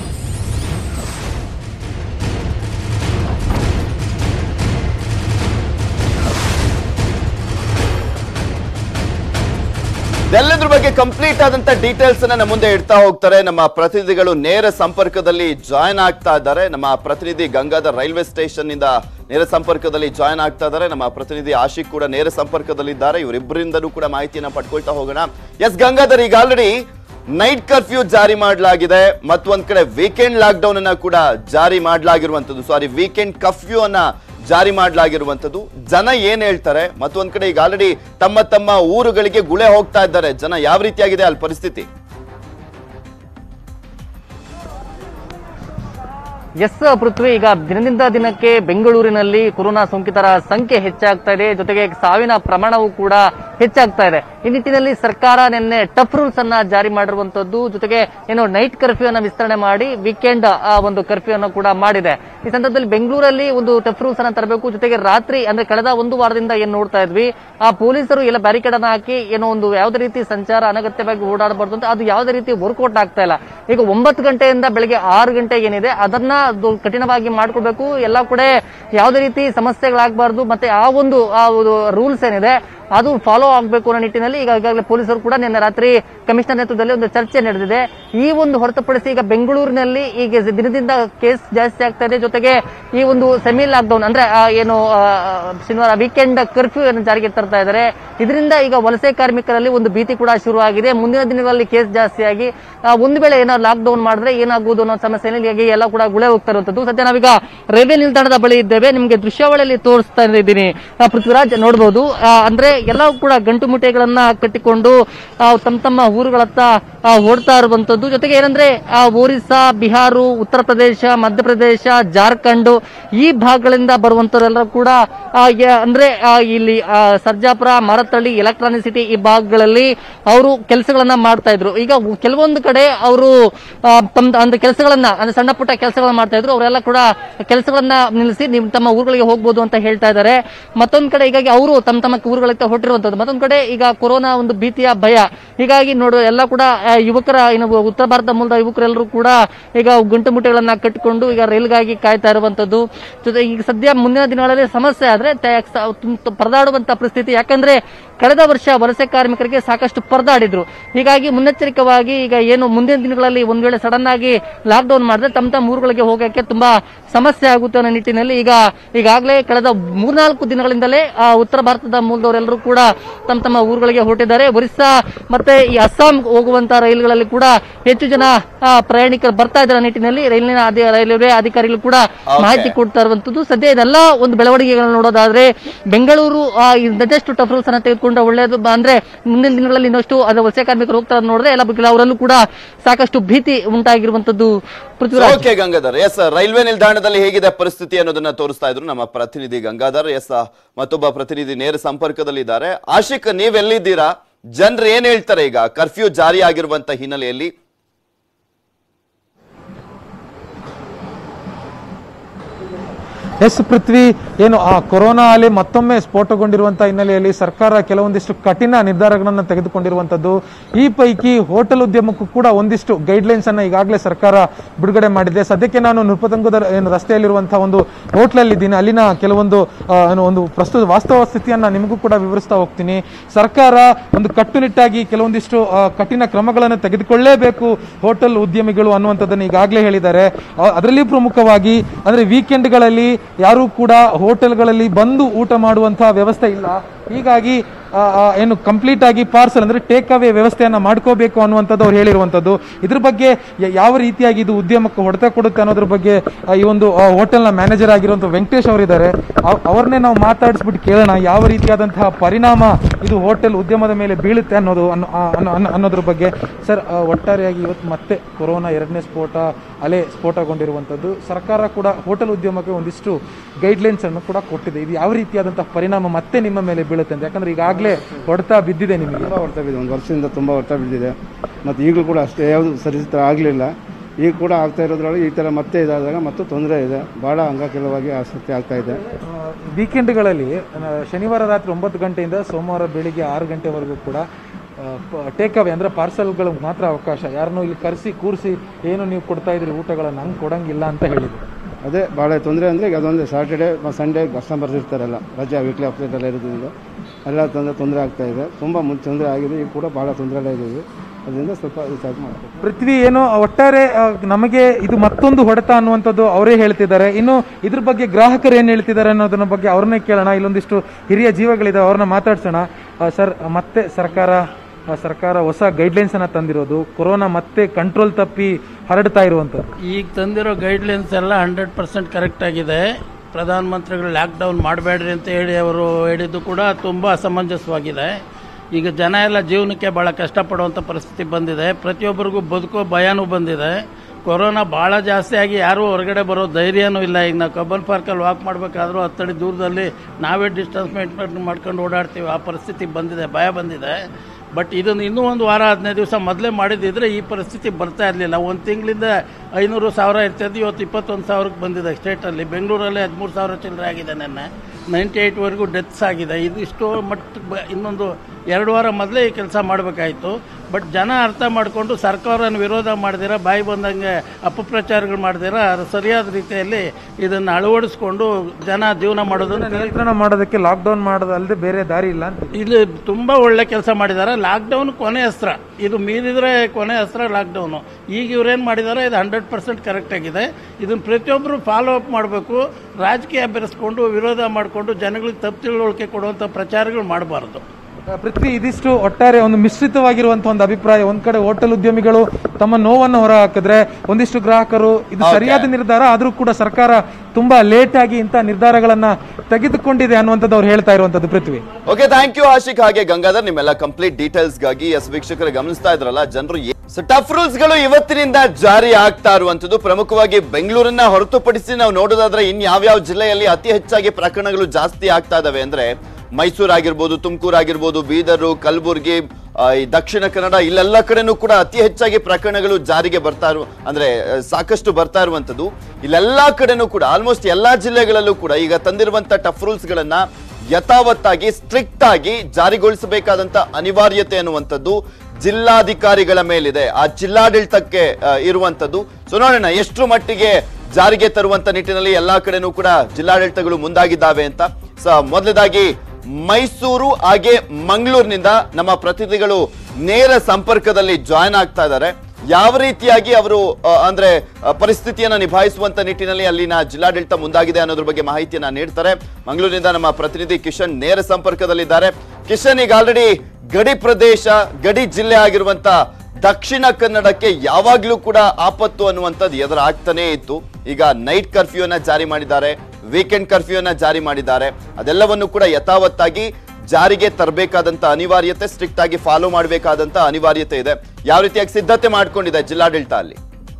ಇದೆಲ್ಲದ್ರ ಬಗ್ಗೆ ಕಂಪ್ಲೀಟ್ ಆದಂತ ಡೀಟೇಲ್ಸ್ ಅನ್ನ ನಮ್ಮ ಮುಂದೆ ಇಡ್ತಾ ಹೋಗ್ತಾರೆ ನಮ್ಮ ಪ್ರತಿನಿಧಿಗಳು ನೇರ ಸಂಪರ್ಕದಲ್ಲಿ ಜಾಯ್ನ್ ಆಗ್ತಾ ಇದ್ದಾರೆ ನಮ್ಮ ಪ್ರತಿನಿಧಿ ಗಂಗಾಧರ್ ರೈಲ್ವೆ ಸ್ಟೇಷನ್ ಇಂದ ನೇರ ಸಂಪರ್ಕದಲ್ಲಿ ಜಾಯ್ನ್ ಆಗ್ತಾ ಇದ್ದಾರೆ ನಮ್ಮ ಪ್ರತಿನಿಧಿ ಆಶಿಕ್ ಕೂಡ ನೇರ ಸಂಪರ್ಕದಲ್ಲಿದ್ದಾರೆ ಇವರಿಬ್ಬರಿಂದಲೂ ಕೂಡ ಮಾಹಿತಿಯನ್ನ ಪಡ್ಕೊಳ್ತಾ ಹೋಗೋಣ ಎಸ್ ಗಂಗಾಧರ್ ಈಗ ಆಲ್ರೆಡಿ ನೈಟ್ ಕರ್ಫ್ಯೂ ಜಾರಿ ಮಾಡಲಾಗಿದೆ ಮತ್ತೊಂದ್ ಕಡೆ ವೀಕೆಂಡ್ ಲಾಕ್ ಡೌನ್ ಅನ್ನ ಕೂಡ ಜಾರಿ ಮಾಡಲಾಗಿರುವಂತದ್ದು ಸಾರಿ ವೀಕೆಂಡ್ ಕರ್ಫ್ಯೂ ಅನ್ನ ಜಾರಿ ಮಾಡಲಾಗಿರುವಂತದ್ದು ಜನ ಏನ್ ಹೇಳ್ತಾರೆ ಮತ್ತೊಂದ್ ಕಡೆ ಈಗ ಆಲ್ರೆಡಿ ತಮ್ಮ ತಮ್ಮ ಊರುಗಳಿಗೆ ಗುಳೆ ಹೋಗ್ತಾ ಇದ್ದಾರೆ ಜನ ಯಾವ ರೀತಿಯಾಗಿದೆ ಅಲ್ಲಿ ಪರಿಸ್ಥಿತಿ ಎಸ್ ಪೃಥ್ವಿ ಈಗ ದಿನದಿಂದ ದಿನಕ್ಕೆ ಬೆಂಗಳೂರಿನಲ್ಲಿ ಕೊರೋನಾ ಸೋಂಕಿತರ ಸಂಖ್ಯೆ ಹೆಚ್ಚಾಗ್ತಾ ಇದೆ ಜೊತೆಗೆ ಸಾವಿನ ಪ್ರಮಾಣವೂ ಕೂಡ ಹೆಚ್ಚಾಗ್ತಾ ಇದೆ ಈ ನಿಟ್ಟಿನಲ್ಲಿ ಸರ್ಕಾರ ನಿನ್ನೆ ಟಫ್ ರೂಲ್ಸ್ ಅನ್ನ ಜಾರಿ ಮಾಡಿರುವಂತದ್ದು ಜೊತೆಗೆ ಏನು ನೈಟ್ ಕರ್ಫ್ಯೂ ಅನ್ನ ವಿಸ್ತರಣೆ ಮಾಡಿ ವೀಕೆಂಡ್ ಒಂದು ಕರ್ಫ್ಯೂ ಅನ್ನು ಕೂಡ ಮಾಡಿದೆ ಈ ಸಂದರ್ಭದಲ್ಲಿ ಬೆಂಗಳೂರಲ್ಲಿ ಒಂದು ಟಫ್ ರೂಲ್ಸ್ ಅನ್ನ ತರಬೇಕು ಜೊತೆಗೆ ರಾತ್ರಿ ಅಂದ್ರೆ ಕಳೆದ ಒಂದು ವಾರದಿಂದ ಏನ್ ನೋಡ್ತಾ ಇದ್ವಿ ಆ ಪೊಲೀಸರು ಎಲ್ಲ ಬ್ಯಾರಿಕೇಡ್ ಅನ್ನ ಹಾಕಿ ಏನೋ ಒಂದು ಯಾವುದೇ ರೀತಿ ಸಂಚಾರ ಅನಗತ್ಯವಾಗಿ ಓಡಾಡಬಾರ್ದು ಅಂತ ಅದು ಯಾವುದೇ ರೀತಿ ವರ್ಕೌಟ್ ಆಗ್ತಾ ಇಲ್ಲ ಈಗ ಒಂಬತ್ತು ಗಂಟೆಯಿಂದ ಬೆಳಗ್ಗೆ ಆರು ಗಂಟೆ ಏನಿದೆ ಅದನ್ನ ಅದು ಕಠಿಣವಾಗಿ ಮಾಡ್ಕೊಳ್ಬೇಕು ಎಲ್ಲ ಕೂಡ ಯಾವುದೇ ರೀತಿ ಸಮಸ್ಯೆಗಳಾಗಬಾರ್ದು ಮತ್ತೆ ಆ ಒಂದು ಆ ರೂಲ್ಸ್ ಏನಿದೆ ಅದು ಫಾಲೋ ಆಗಬೇಕು ಅನ್ನೋ ನಿಟ್ಟಿನಲ್ಲಿ ಈಗ ಈಗಾಗಲೇ ಪೊಲೀಸರು ಕೂಡ ನಿನ್ನೆ ರಾತ್ರಿ ಕಮಿಷನರ್ ನೇತೃತ್ವದಲ್ಲಿ ಒಂದು ಚರ್ಚೆ ನಡೆದಿದೆ ಈ ಒಂದು ಹೊರತುಪಡಿಸಿ ಈಗ ಬೆಂಗಳೂರಿನಲ್ಲಿ ಈಗ ದಿನದಿಂದ ಕೇಸ್ ಜಾಸ್ತಿ ಆಗ್ತಾ ಇದೆ ಜೊತೆಗೆ ಈ ಒಂದು ಸೆಮಿ ಲಾಕ್ಡೌನ್ ಅಂದ್ರೆ ಆ, ಏನು ಆ, ಶನಿವಾರ ವೀಕೆಂಡ್ ಕರ್ಫ್ಯೂ ಅನ್ನು ಜಾರಿಗೆ ತರ್ತಾ ಇದ್ದಾರೆ ಇದರಿಂದ ಈಗ ವಲಸೆ ಕಾರ್ಮಿಕರಲ್ಲಿ ಒಂದು ಭೀತಿ ಕೂಡ ಶುರುವಾಗಿದೆ ಮುಂದಿನ ದಿನಗಳಲ್ಲಿ ಕೇಸ್ ಜಾಸ್ತಿಯಾಗಿ ಆ, ಒಂದು ವೇಳೆ ಏನಾದ್ರು ಲಾಕ್ ಡೌನ್ ಮಾಡಿದ್ರೆ ಏನಾಗುವುದು ಅನ್ನೋ ಸಮಸ್ಯೆಯಲ್ಲಿ ಹೀಗಾಗಿ ಎಲ್ಲ ಕೂಡ ಗುಳೆ ಹೋಗ್ತಾ ಇರುವಂತದ್ದು ಸದ್ಯ ನಾವೀಗ ರೈಲ್ವೆ ನಿಲ್ದಾಣದ ಬಳಿ ಇದ್ದೇವೆ ನಿಮಗೆ ದೃಶ್ಯಾವಳಿಯಲ್ಲಿ ತೋರಿಸ್ತಾ ಇದ್ದೀನಿ ಆ, ಪೃಥ್ವಿರಾಜ್ ನೋಡಬಹುದು ಅಂದ್ರೆ ಎಲ್ಲವೂ ಕೂಡ ಗಂಟು ಮುಟೆಗಳನ್ನ ಕಟ್ಟಿಕೊಂಡು ಆ, ತಮ್ಮ ತಮ್ಮ ಊರುಗಳತ್ತ ಆ, ಓಡ್ತಾ ಇರುವಂತದ್ದು ಜೊತೆಗೆ ಏನಂದ್ರೆ ಆ, ಒರಿಸ್ಸಾ ಬಿಹಾರ ಉತ್ತರ ಪ್ರದೇಶ ಮಧ್ಯಪ್ರದೇಶ ಜಾರ್ಖಂಡ್ ಈ ಭಾಗಗಳಿಂದ ಬರುವಂತವರೆಲ್ಲರೂ ಕೂಡ ಆ, ಯ- ಅಂದ್ರೆ ಆ, ಇಲ್ಲಿ ಆ, ಸರ್ಜಾಪುರ ಮಾರತಳ್ಳಿ ಎಲೆಕ್ಟ್ರಾನಿಕ್ ಸಿಟಿ ಈ ಭಾಗಗಳಲ್ಲಿ ಅವರು ಕೆಲಸಗಳನ್ನ ಮಾಡ್ತಾ ಇದ್ರು ಈಗ ಕೆಲವೊಂದು ಕಡೆ ಅವರು ತಮ್ಮ ಅಂದ್ರೆ ಕೆಲಸಗಳನ್ನ ಅಂದ್ರೆ ಸಣ್ಣ ಪುಟ್ಟ ಕೆಲಸಗಳನ್ನ ಮಾಡ್ತಾ ಇದ್ರು ಅವರೆಲ್ಲ ಕೂಡ ಕೆಲಸಗಳನ್ನ ನಿಲ್ಲಿಸಿ ನೀವು ತಮ್ಮ ಊರುಗಳಿಗೆ ಹೋಗ್ಬೋದು ಅಂತ ಹೇಳ್ತಾ ಇದ್ದಾರೆ ಮತ್ತೊಂದ್ ಕಡೆ ಹೀಗಾಗಿ ಅವರು ತಮ್ಮ ತಮ್ಮ ಊರುಗಳತ್ತ ಹೊಟ್ಟಿರುವಂತದ್ದು ಮತ್ತೊಂದ್ ಕಡೆ ಈಗ ಕೊರೋನಾ ಒಂದು ಭೀತಿಯ ಭಯ ಹೀಗಾಗಿ ನೋಡು ಎಲ್ಲ ಕೂಡ ಆ, ಯುವಕರ ಏನು ಉತ್ತರ ಭಾರತ ಮೂಲದ ಯುವಕರೆಲ್ಲರೂ ಕೂಡ ಈಗ ಗಂಟು ಮುಟ್ಟೆಗಳನ್ನ ಕಟ್ಟಿಕೊಂಡು ಈಗ ರೈಲ್ಗಾಗಿ ಕಾಯ್ತಾ ಇರುವಂತದ್ದು ಜೊತೆ ಈಗ ಸದ್ಯ ಮುಂದಿನ ದಿನಗಳಲ್ಲಿ ಸಮಸ್ಯೆ ಆದ್ರೆ ತ- ಸ- ತುಂಬ ಪರದಾಡುವಂತ ಪರಿಸ್ಥಿತಿ ಯಾಕಂದ್ರೆ ಕಳೆದ ವರ್ಷ ವಲಸೆ ಕಾರ್ಮಿಕರಿಗೆ ಸಾಕಷ್ಟು ಪರದಾಡಿದ್ರು ಹೀಗಾಗಿ ಮುನ್ನೆಚ್ಚರಿಕವಾಗಿ ಈಗ ಏನು ಮುಂದಿನ ದಿನಗಳಲ್ಲಿ ಒಂದ್ ವೇಳೆ ಸಡನ್ ಆಗಿ ಲಾಕ್ ಡೌನ್ ಮಾಡಿದ್ರೆ ತಮ್ಮ ತಮ್ಮ ಊರುಗಳಿಗೆ ಹೋಗಕ್ಕೆ ತುಂಬಾ ಸಮಸ್ಯೆ ಆಗುತ್ತೆ ಅನ್ನೋ ನಿಟ್ಟಿನಲ್ಲಿ ಈಗ ಈಗಾಗಲೇ ಕಳೆದ ಮೂರ್ನಾಲ್ಕು ದಿನಗಳಿಂದಲೇ ಆ, ಉತ್ತರ ಭಾರತದ ಮೂಲದವರೆಲ್ಲರೂ ಎಲ್ಲರೂ ಕೂಡ ತಮ್ಮ ತಮ್ಮ ಊರುಗಳಿಗೆ ಹೊರಟಿದ್ದಾರೆ ಒರಿಸ್ಸಾ ಮತ್ತೆ ಈ ಅಸ್ಸಾಂ ಹೋಗುವಂತ ರೈಲುಗಳಲ್ಲಿ ಕೂಡ ಹೆಚ್ಚು ಜನ ಆ, ಪ್ರಯಾಣಿಕರು ಬರ್ತಾ ಇದ್ದಾರೆ ನಿಟ್ಟಿನಲ್ಲಿ ರೈಲಿನ ಅಧಿ- ರೈಲ್ವೆ ಅಧಿಕಾರಿಗಳು ಕೂಡ ಮಾಹಿತಿ ಕೊಡ್ತಾ ಇರುವಂತದ್ದು ಸದ್ಯ ಇದೆಲ್ಲ ಒಂದು ಬೆಳವಣಿಗೆಗಳನ್ನು ನೋಡೋದಾದ್ರೆ ಬೆಂಗಳೂರು ಆ, ಇನ್ನಷ್ಟು ಟಫ್ ರೂಲ್ಸ್ ಅನ್ನ ತೆಗೆದುಕೊಂಡ್ರೆ ಒಳ್ಳೆಯದು ಬ- ಅಂದ್ರೆ ಮುಂದಿನ ದಿನಗಳಲ್ಲಿ ಇನ್ನಷ್ಟು ಅದು ವಲಸೆ ಕಾರ್ಮಿಕರು ಹೋಗ್ತಾ ಇರೋದ್ ನೋಡಿದ್ರೆ ಎಲ್ಲ ಬಗ್ಗೆ ಅವರಲ್ಲೂ ಕೂಡ ಸಾಕಷ್ಟು ಭೀತಿ ಉಂಟಾಗಿರುವಂತದ್ದು Prithviraj okay Gangadhar yes railway ನಿಲ್ದಾಣದಲ್ಲಿ ಹೇಗಿದೆ ಪರಿಸ್ಥಿತಿ ಅನ್ನೋದನ್ನ ತೋರಿಸ್ತಾ ಇದ್ರು ನಮ್ಮ ಪ್ರತಿನಿಧಿ ಗಂಗಾಧರ್ ಎಸ್ ಮತ್ತೊಬ್ಬ ಪ್ರತಿನಿಧಿ ನೇರ ಸಂಪರ್ಕದಲ್ಲಿದ್ದಾರೆ ಆಶಿಕ್ ನೀವೆಲ್ಲಿದ್ದೀರಾ ಜನರು ಏನ್ ಹೇಳ್ತಾರೆ ಈಗ ಕರ್ಫ್ಯೂ ಜಾರಿ ಆಗಿರುವಂತ ಹಿನ್ನೆಲೆಯಲ್ಲಿ ಎಸ್ ಪೃಥ್ವಿ ಏನು ಆ ಕೊರೋನಾ ಅಲೆ ಮತ್ತೊಮ್ಮೆ ಸ್ಫೋಟಗೊಂಡಿರುವಂತಹ ಹಿನ್ನೆಲೆಯಲ್ಲಿ ಸರ್ಕಾರ ಕೆಲವೊಂದಿಷ್ಟು ಕಠಿಣ ನಿರ್ಧಾರಗಳನ್ನು ತೆಗೆದುಕೊಂಡಿರುವಂತದ್ದು ಈ ಪೈಕಿ ಹೋಟೆಲ್ ಉದ್ಯಮಕ್ಕೂ ಕೂಡ ಒಂದಿಷ್ಟು ಗೈಡ್ಲೈನ್ಸ್ ಅನ್ನ ಈಗಾಗಲೇ ಸರ್ಕಾರ ಬಿಡುಗಡೆ ಮಾಡಿದೆ ಸದ್ಯಕ್ಕೆ ನಾನು ನೃಪತಂಗದ ಏನು ರಸ್ತೆಯಲ್ಲಿರುವಂತಹ ಒಂದು ಹೋಟ್ಲಲ್ಲಿ ಇದ್ದೀನಿ ಅಲ್ಲಿನ ಕೆಲವೊಂದು ಆ, ಏನು ಒಂದು ಪ್ರಸ್ತುತ ವಾಸ್ತವ ಸ್ಥಿತಿಯನ್ನ ನಿಮಗೂ ಕೂಡ ವಿವರಿಸ್ತಾ ಹೋಗ್ತೀನಿ ಸರ್ಕಾರ ಒಂದು ಕಟ್ಟುನಿಟ್ಟಾಗಿ ಕೆಲವೊಂದಿಷ್ಟು ಆ, ಕಠಿಣ ಕ್ರಮಗಳನ್ನು ತೆಗೆದುಕೊಳ್ಳಲೇಬೇಕು ಹೋಟೆಲ್ ಉದ್ಯಮಿಗಳು ಅನ್ನುವಂಥದ್ದನ್ನು ಈಗಾಗಲೇ ಹೇಳಿದ್ದಾರೆ ಆ, ಅದರಲ್ಲಿ ಪ್ರಮುಖವಾಗಿ ಅಂದ್ರೆ ವೀಕೆಂಡ್ಗಳಲ್ಲಿ ಯಾರು ಕೂಡ ಹೋಟೆಲ್ಗಳಲ್ಲಿ ಬಂದು ಊಟ ಮಾಡುವಂತಹ ವ್ಯವಸ್ಥೆ ಇಲ್ಲ ಹೀಗಾಗಿ ಆ, ಆ, ಏನು ಕಂಪ್ಲೀಟ್ ಆಗಿ ಪಾರ್ಸಲ್ ಅಂದ್ರೆ ಟೇಕ್ ಅವೇ ವ್ಯವಸ್ಥೆಯನ್ನ ಮಾಡ್ಕೋಬೇಕು ಅನ್ನುವಂಥದ್ದು ಅವ್ರು ಹೇಳಿರುವಂಥದ್ದು ಇದ್ರ ಬಗ್ಗೆ ಯ- ಯಾವ ರೀತಿಯಾಗಿ ಇದು ಉದ್ಯಮಕ್ಕೆ ಹೊಡೆತ ಕೊಡುತ್ತೆ ಅನ್ನೋದ್ರ ಬಗ್ಗೆ ಆ, ಈ ಒಂದು ಹೋಟೆಲ್ನ ಮ್ಯಾನೇಜರ್ ಆಗಿರುವಂಥ ವೆಂಕಟೇಶ್ ಅವರಿದ್ದಾರೆ ಅವ್- ಅವ್ರನ್ನೇ ನಾವು ಮಾತಾಡಿಸ್ಬಿಟ್ಟು ಕೇಳೋಣ ಯಾವ ರೀತಿಯಾದಂತಹ ಪರಿಣಾಮ ಇದು ಹೋಟೆಲ್ ಉದ್ಯಮದ ಮೇಲೆ ಬೀಳುತ್ತೆ ಅನ್ನೋದು ಅನ್ನೋ ಆ- ಅನ್ನೋ- ಅನ್ನೋ- ಅನ್ನೋದ್ರ ಬಗ್ಗೆ ಸರ್ ಆ, ಒಟ್ಟಾರೆಯಾಗಿ ಇವತ್ತು ಮತ್ತೆ ಕೊರೋನಾ ಎರಡನೇ ಸ್ಫೋಟ ಅಲೆ ಸ್ಫೋಟಗೊಂಡಿರುವಂಥದ್ದು ಸರ್ಕಾರ ಕೂಡ ಹೋಟೆಲ್ ಉದ್ಯಮಕ್ಕೆ ಒಂದಿಷ್ಟು ಗೈಡ್ಲೈನ್ಸ್ ಅನ್ನು ಕೂಡ ಕೊಟ್ಟಿದೆ ಇದು ಯಾವ ರೀತಿಯಾದಂತಹ ಪರಿಣಾಮ ಮತ್ತೆ ನಿಮ್ಮ ಮೇಲೆ ಬೀಳುತ್ತೆ ಅಂತ ಯಾಕಂದ್ರೆ ಈಗಾಗಲೇ ಹೊಡೆತ ಬಿದ್ದಿದೆ ನಿಮಗೆ ತುಂಬ ಹೊಡ್ತಾ ಬಿದ್ದಿದೆ ಒಂದು ವರ್ಷದಿಂದ ತುಂಬ ಹೊಡ್ತಾ ಬಿದ್ದಿದೆ ಮತ್ತು ಈಗಲೂ ಕೂಡ ಅಷ್ಟೇ ಯಾವುದು ಸರಿಸಿತ ಆಗಲಿಲ್ಲ ಈಗ ಕೂಡ ಆಗ್ತಾ ಇರೋದ್ರೊಳಗೆ ಈ ಥರ ಮತ್ತೆ ಇದಾದಾಗ ಮತ್ತು ತೊಂದರೆ ಇದೆ ಭಾಳ ಅಂಗಕಿಲವಾಗಿ ಆಸಕ್ತಿ ಆಗ್ತಾ ಇದೆ ವೀಕೆಂಡ್ಗಳಲ್ಲಿ ಶನಿವಾರ ರಾತ್ರಿ ಒಂಬತ್ತು ಗಂಟೆಯಿಂದ ಸೋಮವಾರ ಬೆಳಿಗ್ಗೆ ಆರು ಗಂಟೆವರೆಗೂ ಕೂಡ ಟೇಕ್ ಅವೇ ಅಂದರೆ ಪಾರ್ಸಲ್ಗಳು ಮಾತ್ರ ಅವಕಾಶ ಯಾರನ್ನೂ ಇಲ್ಲಿ ಕರೆಸಿ ಕೂರಿಸಿ ಏನು ನೀವು ಕೊಡ್ತಾ ಇದ್ರಿ ಊಟಗಳನ್ನು ಹಂಗೆ ಕೊಡಂಗಿಲ್ಲ ಅಂತ ಹೇಳಿದ್ರು ಅದೇ ಭಾಳ ತೊಂದರೆ ಅಂದರೆ ಈಗ ಅದೊಂದು ಸಾಟರ್ಡೆ ಸಂಡೇ ಕಸ್ಟಮರ್ಸ್ ಇರ್ತಾರಲ್ಲ ರಜಾ ವೀಕ್ಲಿ ಅಪ್ಡೇಟ್ ಎಲ್ಲ ಇರೋದ್ರಿಂದ ಎಲ್ಲ ತೊಂದರೆ ತೊಂದರೆ ಆಗ್ತಾ ಇದೆ ತುಂಬ ಮುಂಚೆ ತೊಂದರೆ ಆಗಿದೆ ಈಗ ಕೂಡ ಭಾಳ ತೊಂದರೆ ಇದ್ದೀವಿ ಅದರಿಂದ ಸ್ವಲ್ಪ ರಿಚಾರ್ಜ್ ಮಾಡ್ಬೇಕು ಪೃಥ್ವಿ ಏನು ಒಟ್ಟಾರೆ ಆ, ನಮಗೆ ಇದು ಮತ್ತೊಂದು ಹೊಡೆತ ಅನ್ನುವಂಥದ್ದು ಅವರೇ ಹೇಳ್ತಿದ್ದಾರೆ ಇನ್ನು ಇದ್ರ ಬಗ್ಗೆ ಗ್ರಾಹಕರು ಏನು ಹೇಳ್ತಿದ್ದಾರೆ ಅನ್ನೋದನ್ನ ಬಗ್ಗೆ ಅವ್ರನ್ನೇ ಕೇಳೋಣ ಇಲ್ಲೊಂದಿಷ್ಟು ಹಿರಿಯ ಜೀವಗಳಿದೆ ಅವ್ರನ್ನ ಮಾತಾಡ್ಸೋಣ ಆ, ಸರ್ ಮತ್ತೆ ಸರ್ಕಾರ ಆ, ಸರ್ಕಾರ ಹೊಸ ಗೈಡ್ಲೈನ್ಸ್ ಅನ್ನ ತಂದಿರೋದು ಕೊರೋನಾ ಮತ್ತೆ ಕಂಟ್ರೋಲ್ ತಪ್ಪಿ ಹರಡ್ತಾ ಇರುವಂಥದ್ದು ಈಗ ತಂದಿರೋ ಗೈಡ್ಲೈನ್ಸ್ ಎಲ್ಲ ಹಂಡ್ರೆಡ್ ಪರ್ಸೆಂಟ್ ಕರೆಕ್ಟ್ ಆಗಿದೆ ಪ್ರಧಾನಮಂತ್ರಿಗಳು ಲಾಕ್ಡೌನ್ ಮಾಡಬೇಡ್ರಿ ಅಂತ ಹೇಳಿ ಅವರು ಹೇಳಿದ್ದು ಕೂಡ ತುಂಬ ಅಸಮಂಜಸವಾಗಿದೆ ಈಗ ಜನ ಎಲ್ಲ ಜೀವನಕ್ಕೆ ಭಾಳ ಕಷ್ಟಪಡುವಂಥ ಪರಿಸ್ಥಿತಿ ಬಂದಿದೆ ಪ್ರತಿಯೊಬ್ಬರಿಗೂ ಬದುಕೋ ಭಯನೂ ಬಂದಿದೆ ಕೊರೋನಾ ಭಾಳ ಜಾಸ್ತಿ ಆಗಿ ಯಾರೂ ಹೊರಗಡೆ ಬರೋ ಧೈರ್ಯನೂ ಇಲ್ಲ ಈಗ ನಾವು ಕಬ್ಬನ್ ಪಾರ್ಕಲ್ಲಿ ವಾಕ್ ಮಾಡಬೇಕಾದ್ರೂ ಹತ್ತಡಿ ದೂರದಲ್ಲಿ ನಾವೇ ಡಿಸ್ಟೆನ್ಸ್ ಮೇಂಟೈನ್ ಮಾಡ್ಕೊಂಡು ಓಡಾಡ್ತೀವಿ ಆ ಪರಿಸ್ಥಿತಿ ಬಂದಿದೆ ಭಯ ಬಂದಿದೆ ಬಟ್ ಇದನ್ನು ಇನ್ನೂ ಒಂದು ವಾರ ಹದಿನೈದು ದಿವಸ ಮೊದಲೇ ಮಾಡಿದಿದ್ರೆ ಈ ಪರಿಸ್ಥಿತಿ ಬರ್ತಾ ಇರಲಿಲ್ಲ ಒಂದು ತಿಂಗಳಿಂದ ಐನೂರು ಸಾವಿರ ಇರ್ತಿದ್ದು ಇವತ್ತು ಇಪ್ಪತ್ತೊಂದು ಸಾವಿರಕ್ಕೆ ಬಂದಿದೆ ಸ್ಟೇಟಲ್ಲಿ ಬೆಂಗಳೂರಲ್ಲಿ ಹದಿಮೂರು ಸಾವಿರ ಚಿಲ್ಲರೆ ಆಗಿದೆ ನೆನ್ನೆ ನೈಂಟಿ ಏಯ್ಟ್ವರೆಗೂ ಡೆತ್ಸ್ ಆಗಿದೆ ಇದು ಇಷ್ಟು ಮಟ್ಟ ಬ- ಇನ್ನೊಂದು ಎರಡು ವಾರ ಮೊದಲೇ ಈ ಕೆಲಸ ಮಾಡಬೇಕಾಯಿತು ಬಟ್ ಜನ ಅರ್ಥ ಮಾಡಿಕೊಂಡು ಸರ್ಕಾರನ ವಿರೋಧ ಮಾಡ್ದಿರ ಬಾಯಿ ಬಂದಂಗೆ ಅಪಪ್ರಚಾರಗಳು ಮಾಡ್ದಿರ ಸರಿಯಾದ ರೀತಿಯಲ್ಲಿ ಇದನ್ನು ಅಳವಡಿಸ್ಕೊಂಡು ಜನ ಜೀವನ ಮಾಡೋದನ್ನು ನಿಯಂತ್ರಣ ಮಾಡೋದಕ್ಕೆ ಲಾಕ್ಡೌನ್ ಮಾಡೋದಲ್ಲದೆ ಬೇರೆ ದಾರಿ ಇಲ್ಲ ಅಂತ ಇಲ್ಲಿ ತುಂಬ ಒಳ್ಳೆ ಕೆಲಸ ಮಾಡಿದ್ದಾರೆ ಲಾಕ್ಡೌನ್ ಕೊನೆ ಅಸ್ತ್ರ ಇದು ಮೀರಿದ್ರೆ ಕೊನೆ ಅಸ್ತ್ರ ಲಾಕ್ಡೌನು ಈಗ ಇವ್ರೇನು ಮಾಡಿದ್ದಾರೆ ಇದು ಹಂಡ್ರೆಡ್ ಪರ್ಸೆಂಟ್ ಕರೆಕ್ಟ್ ಆಗಿದೆ ಇದನ್ನು ಪ್ರತಿಯೊಬ್ಬರು ಫಾಲೋ ಅಪ್ ಮಾಡಬೇಕು ರಾಜಕೀಯ ಬೆರೆಸ್ಕೊಂಡು ವಿರೋಧ ಮಾಡಿಕೊಂಡು ಜನಗಳಿಗೆ ತಪ್ಪು ತಿಳುವಳಿಕೆ ಕೊಡುವಂಥ ಪ್ರಚಾರಗಳು ಮಾಡಬಾರ್ದು ಆ, ಪೃಥ್ವಿ ಇದಿಷ್ಟು ಒಟ್ಟಾರೆ ಒಂದು ಮಿಶ್ರಿತವಾಗಿರುವಂತಹ ಒಂದು ಅಭಿಪ್ರಾಯ ಒಂದ್ ಕಡೆ ಹೋಟೆಲ್ ಉದ್ಯಮಿಗಳು ತಮ್ಮ ನೋವನ್ನು ಹೊರ ಹಾಕಿದ್ರೆ ಒಂದಿಷ್ಟು ಗ್ರಾಹಕರು ಇದು ಸರಿಯಾದ ನಿರ್ಧಾರ ಆದ್ರೂ ಕೂಡ ಸರ್ಕಾರ ತುಂಬಾ ಲೇಟ್ ಆಗಿ ಇಂಥ ನಿರ್ಧಾರಗಳನ್ನ ತೆಗೆದುಕೊಂಡಿದೆ ಅನ್ನುವಂಥದ್ದು ಅವ್ರು ಹೇಳ್ತಾ ಇರುವಂತದ್ದು Prithvi okay thank you Ashik ಹಾಗೆ ಗಂಗಾಧರ್ ನಿಮ್ಮೆಲ್ಲ ಕಂಪ್ಲೀಟ್ ಡೀಟೇಲ್ಸ್ ಗಾಗಿ ಎಸ್ ವೀಕ್ಷಕರು ಗಮನಿಸ್ತಾ ಇದ್ರಲ್ಲ ಜನರು ಟಫ್ ರೂಲ್ಸ್ ಗಳು ಇವತ್ತಿನಿಂದ ಜಾರಿ ಆಗ್ತಾ ಇರುವಂತದ್ದು ಪ್ರಮುಖವಾಗಿ ಬೆಂಗಳೂರನ್ನ ಹೊರತುಪಡಿಸಿ ನಾವು ನೋಡೋದಾದ್ರೆ ಇನ್ ಯಾವ್ಯಾವ ಜಿಲ್ಲೆಯಲ್ಲಿ ಅತಿ ಹೆಚ್ಚಾಗಿ ಪ್ರಕರಣಗಳು ಜಾಸ್ತಿ ಆಗ್ತಾ ಇದಾವೆ ಅಂದ್ರೆ ಮೈಸೂರು ಆಗಿರ್ಬೋದು ತುಮಕೂರು ಆಗಿರ್ಬೋದು ಬೀದರು ಕಲಬುರ್ಗಿ ಆ, ಈ ದಕ್ಷಿಣ ಕನ್ನಡ ಇಲ್ಲೆಲ್ಲ ಕಡೆನೂ ಕೂಡ ಅತಿ ಹೆಚ್ಚಾಗಿ ಪ್ರಕರಣಗಳು ಜಾರಿಗೆ ಬರ್ತಾ ಇರುವ ಅಂದ್ರೆ ಆ, ಸಾಕಷ್ಟು ಬರ್ತಾ ಇರುವಂತದ್ದು ಇಲ್ಲೆಲ್ಲಾ ಕಡೆನೂ ಕೂಡ ಆಲ್ಮೋಸ್ಟ್ ಎಲ್ಲಾ ಜಿಲ್ಲೆಗಳಲ್ಲೂ ಕೂಡ ಈಗ ತಂದಿರುವಂತ ಟಫ್ ರೂಲ್ಸ್ ಗಳನ್ನ ಯಥಾವತ್ತಾಗಿ ಸ್ಟ್ರಿಕ್ಟ್ ಆಗಿ ಜಾರಿಗೊಳಿಸಬೇಕಾದಂತ ಅನಿವಾರ್ಯತೆ ಅನ್ನುವಂಥದ್ದು ಜಿಲ್ಲಾಧಿಕಾರಿಗಳ ಮೇಲಿದೆ ಆ ಜಿಲ್ಲಾಡಳಿತಕ್ಕೆ ಆ, ಇರುವಂತದ್ದು ಸೊ ನೋಡೋಣ ಎಷ್ಟು ಮಟ್ಟಿಗೆ ಜಾರಿಗೆ ತರುವಂತ ನಿಟ್ಟಿನಲ್ಲಿ ಎಲ್ಲಾ ಕಡೆನೂ ಕೂಡ ಜಿಲ್ಲಾಡಳಿತಗಳು ಮುಂದಾಗಿದ್ದಾವೆ ಅಂತ ಸ ಮೊದಲದಾಗಿ ಮೈಸೂರು ಹಾಗೆ ಮಂಗಳೂರಿನಿಂದ ನಮ್ಮ ಪ್ರತಿನಿಧಿಗಳು ನೇರ ಸಂಪರ್ಕದಲ್ಲಿ ಜಾಯ್ನ್ ಆಗ್ತಾ ಇದ್ದಾರೆ ಯಾವ ರೀತಿಯಾಗಿ ಅವರು ಆ, ಅಂದ್ರೆ ಆ, ಪರಿಸ್ಥಿತಿಯನ್ನ ನಿಭಾಯಿಸುವಂತ ನಿಟ್ಟಿನಲ್ಲಿ ಅಲ್ಲಿನ ಜಿಲ್ಲಾಡಳಿತ ಮುಂದಾಗಿದೆ ಅನ್ನೋದ್ರ ಬಗ್ಗೆ ಮಾಹಿತಿಯನ್ನ ನೀಡ್ತಾರೆ ಮಂಗಳೂರಿನಿಂದ ನಮ್ಮ ಪ್ರತಿನಿಧಿ ಕಿಶನ್ ನೇರ ಸಂಪರ್ಕದಲ್ಲಿದ್ದಾರೆ ಕಿಶನ್ ಈಗ ಆಲ್ರೆಡಿ ಗಡಿ ಪ್ರದೇಶ ಗಡಿ ಜಿಲ್ಲೆ ಆಗಿರುವಂತ ದಕ್ಷಿಣ ಕನ್ನಡಕ್ಕೆ ಯಾವಾಗ್ಲೂ ಕೂಡ ಆಪತ್ತು ಅನ್ನುವಂಥದ್ದು ಎದುರಾಗ್ತಾನೇ ಇತ್ತು ಈಗ ನೈಟ್ ಕರ್ಫ್ಯೂನ ಜಾರಿ ಮಾಡಿದ್ದಾರೆ ವೀಕೆಂಡ್ ಕರ್ಫ್ಯೂನ ಜಾರಿ ಮಾಡಿದ್ದಾರೆ ಅದೆಲ್ಲವನ್ನು ಕೂಡ ಯಥಾವತ್ತಾಗಿ ಜಾರಿಗೆ ತರಬೇಕಾದಂತ ಅನಿವಾರ್ಯತೆ ಸ್ಟ್ರಿಕ್ಟ್ ಆಗಿ ಫಾಲೋ ಮಾಡಬೇಕಾದಂತ ಅನಿವಾರ್ಯತೆ ಇದೆ ಯಾವ ರೀತಿಯಾಗಿ ಸಿದ್ಧತೆ ಮಾಡ್ಕೊಂಡಿದೆ ಜಿಲ್ಲಾಡಳಿತ ಅಲ್ಲಿ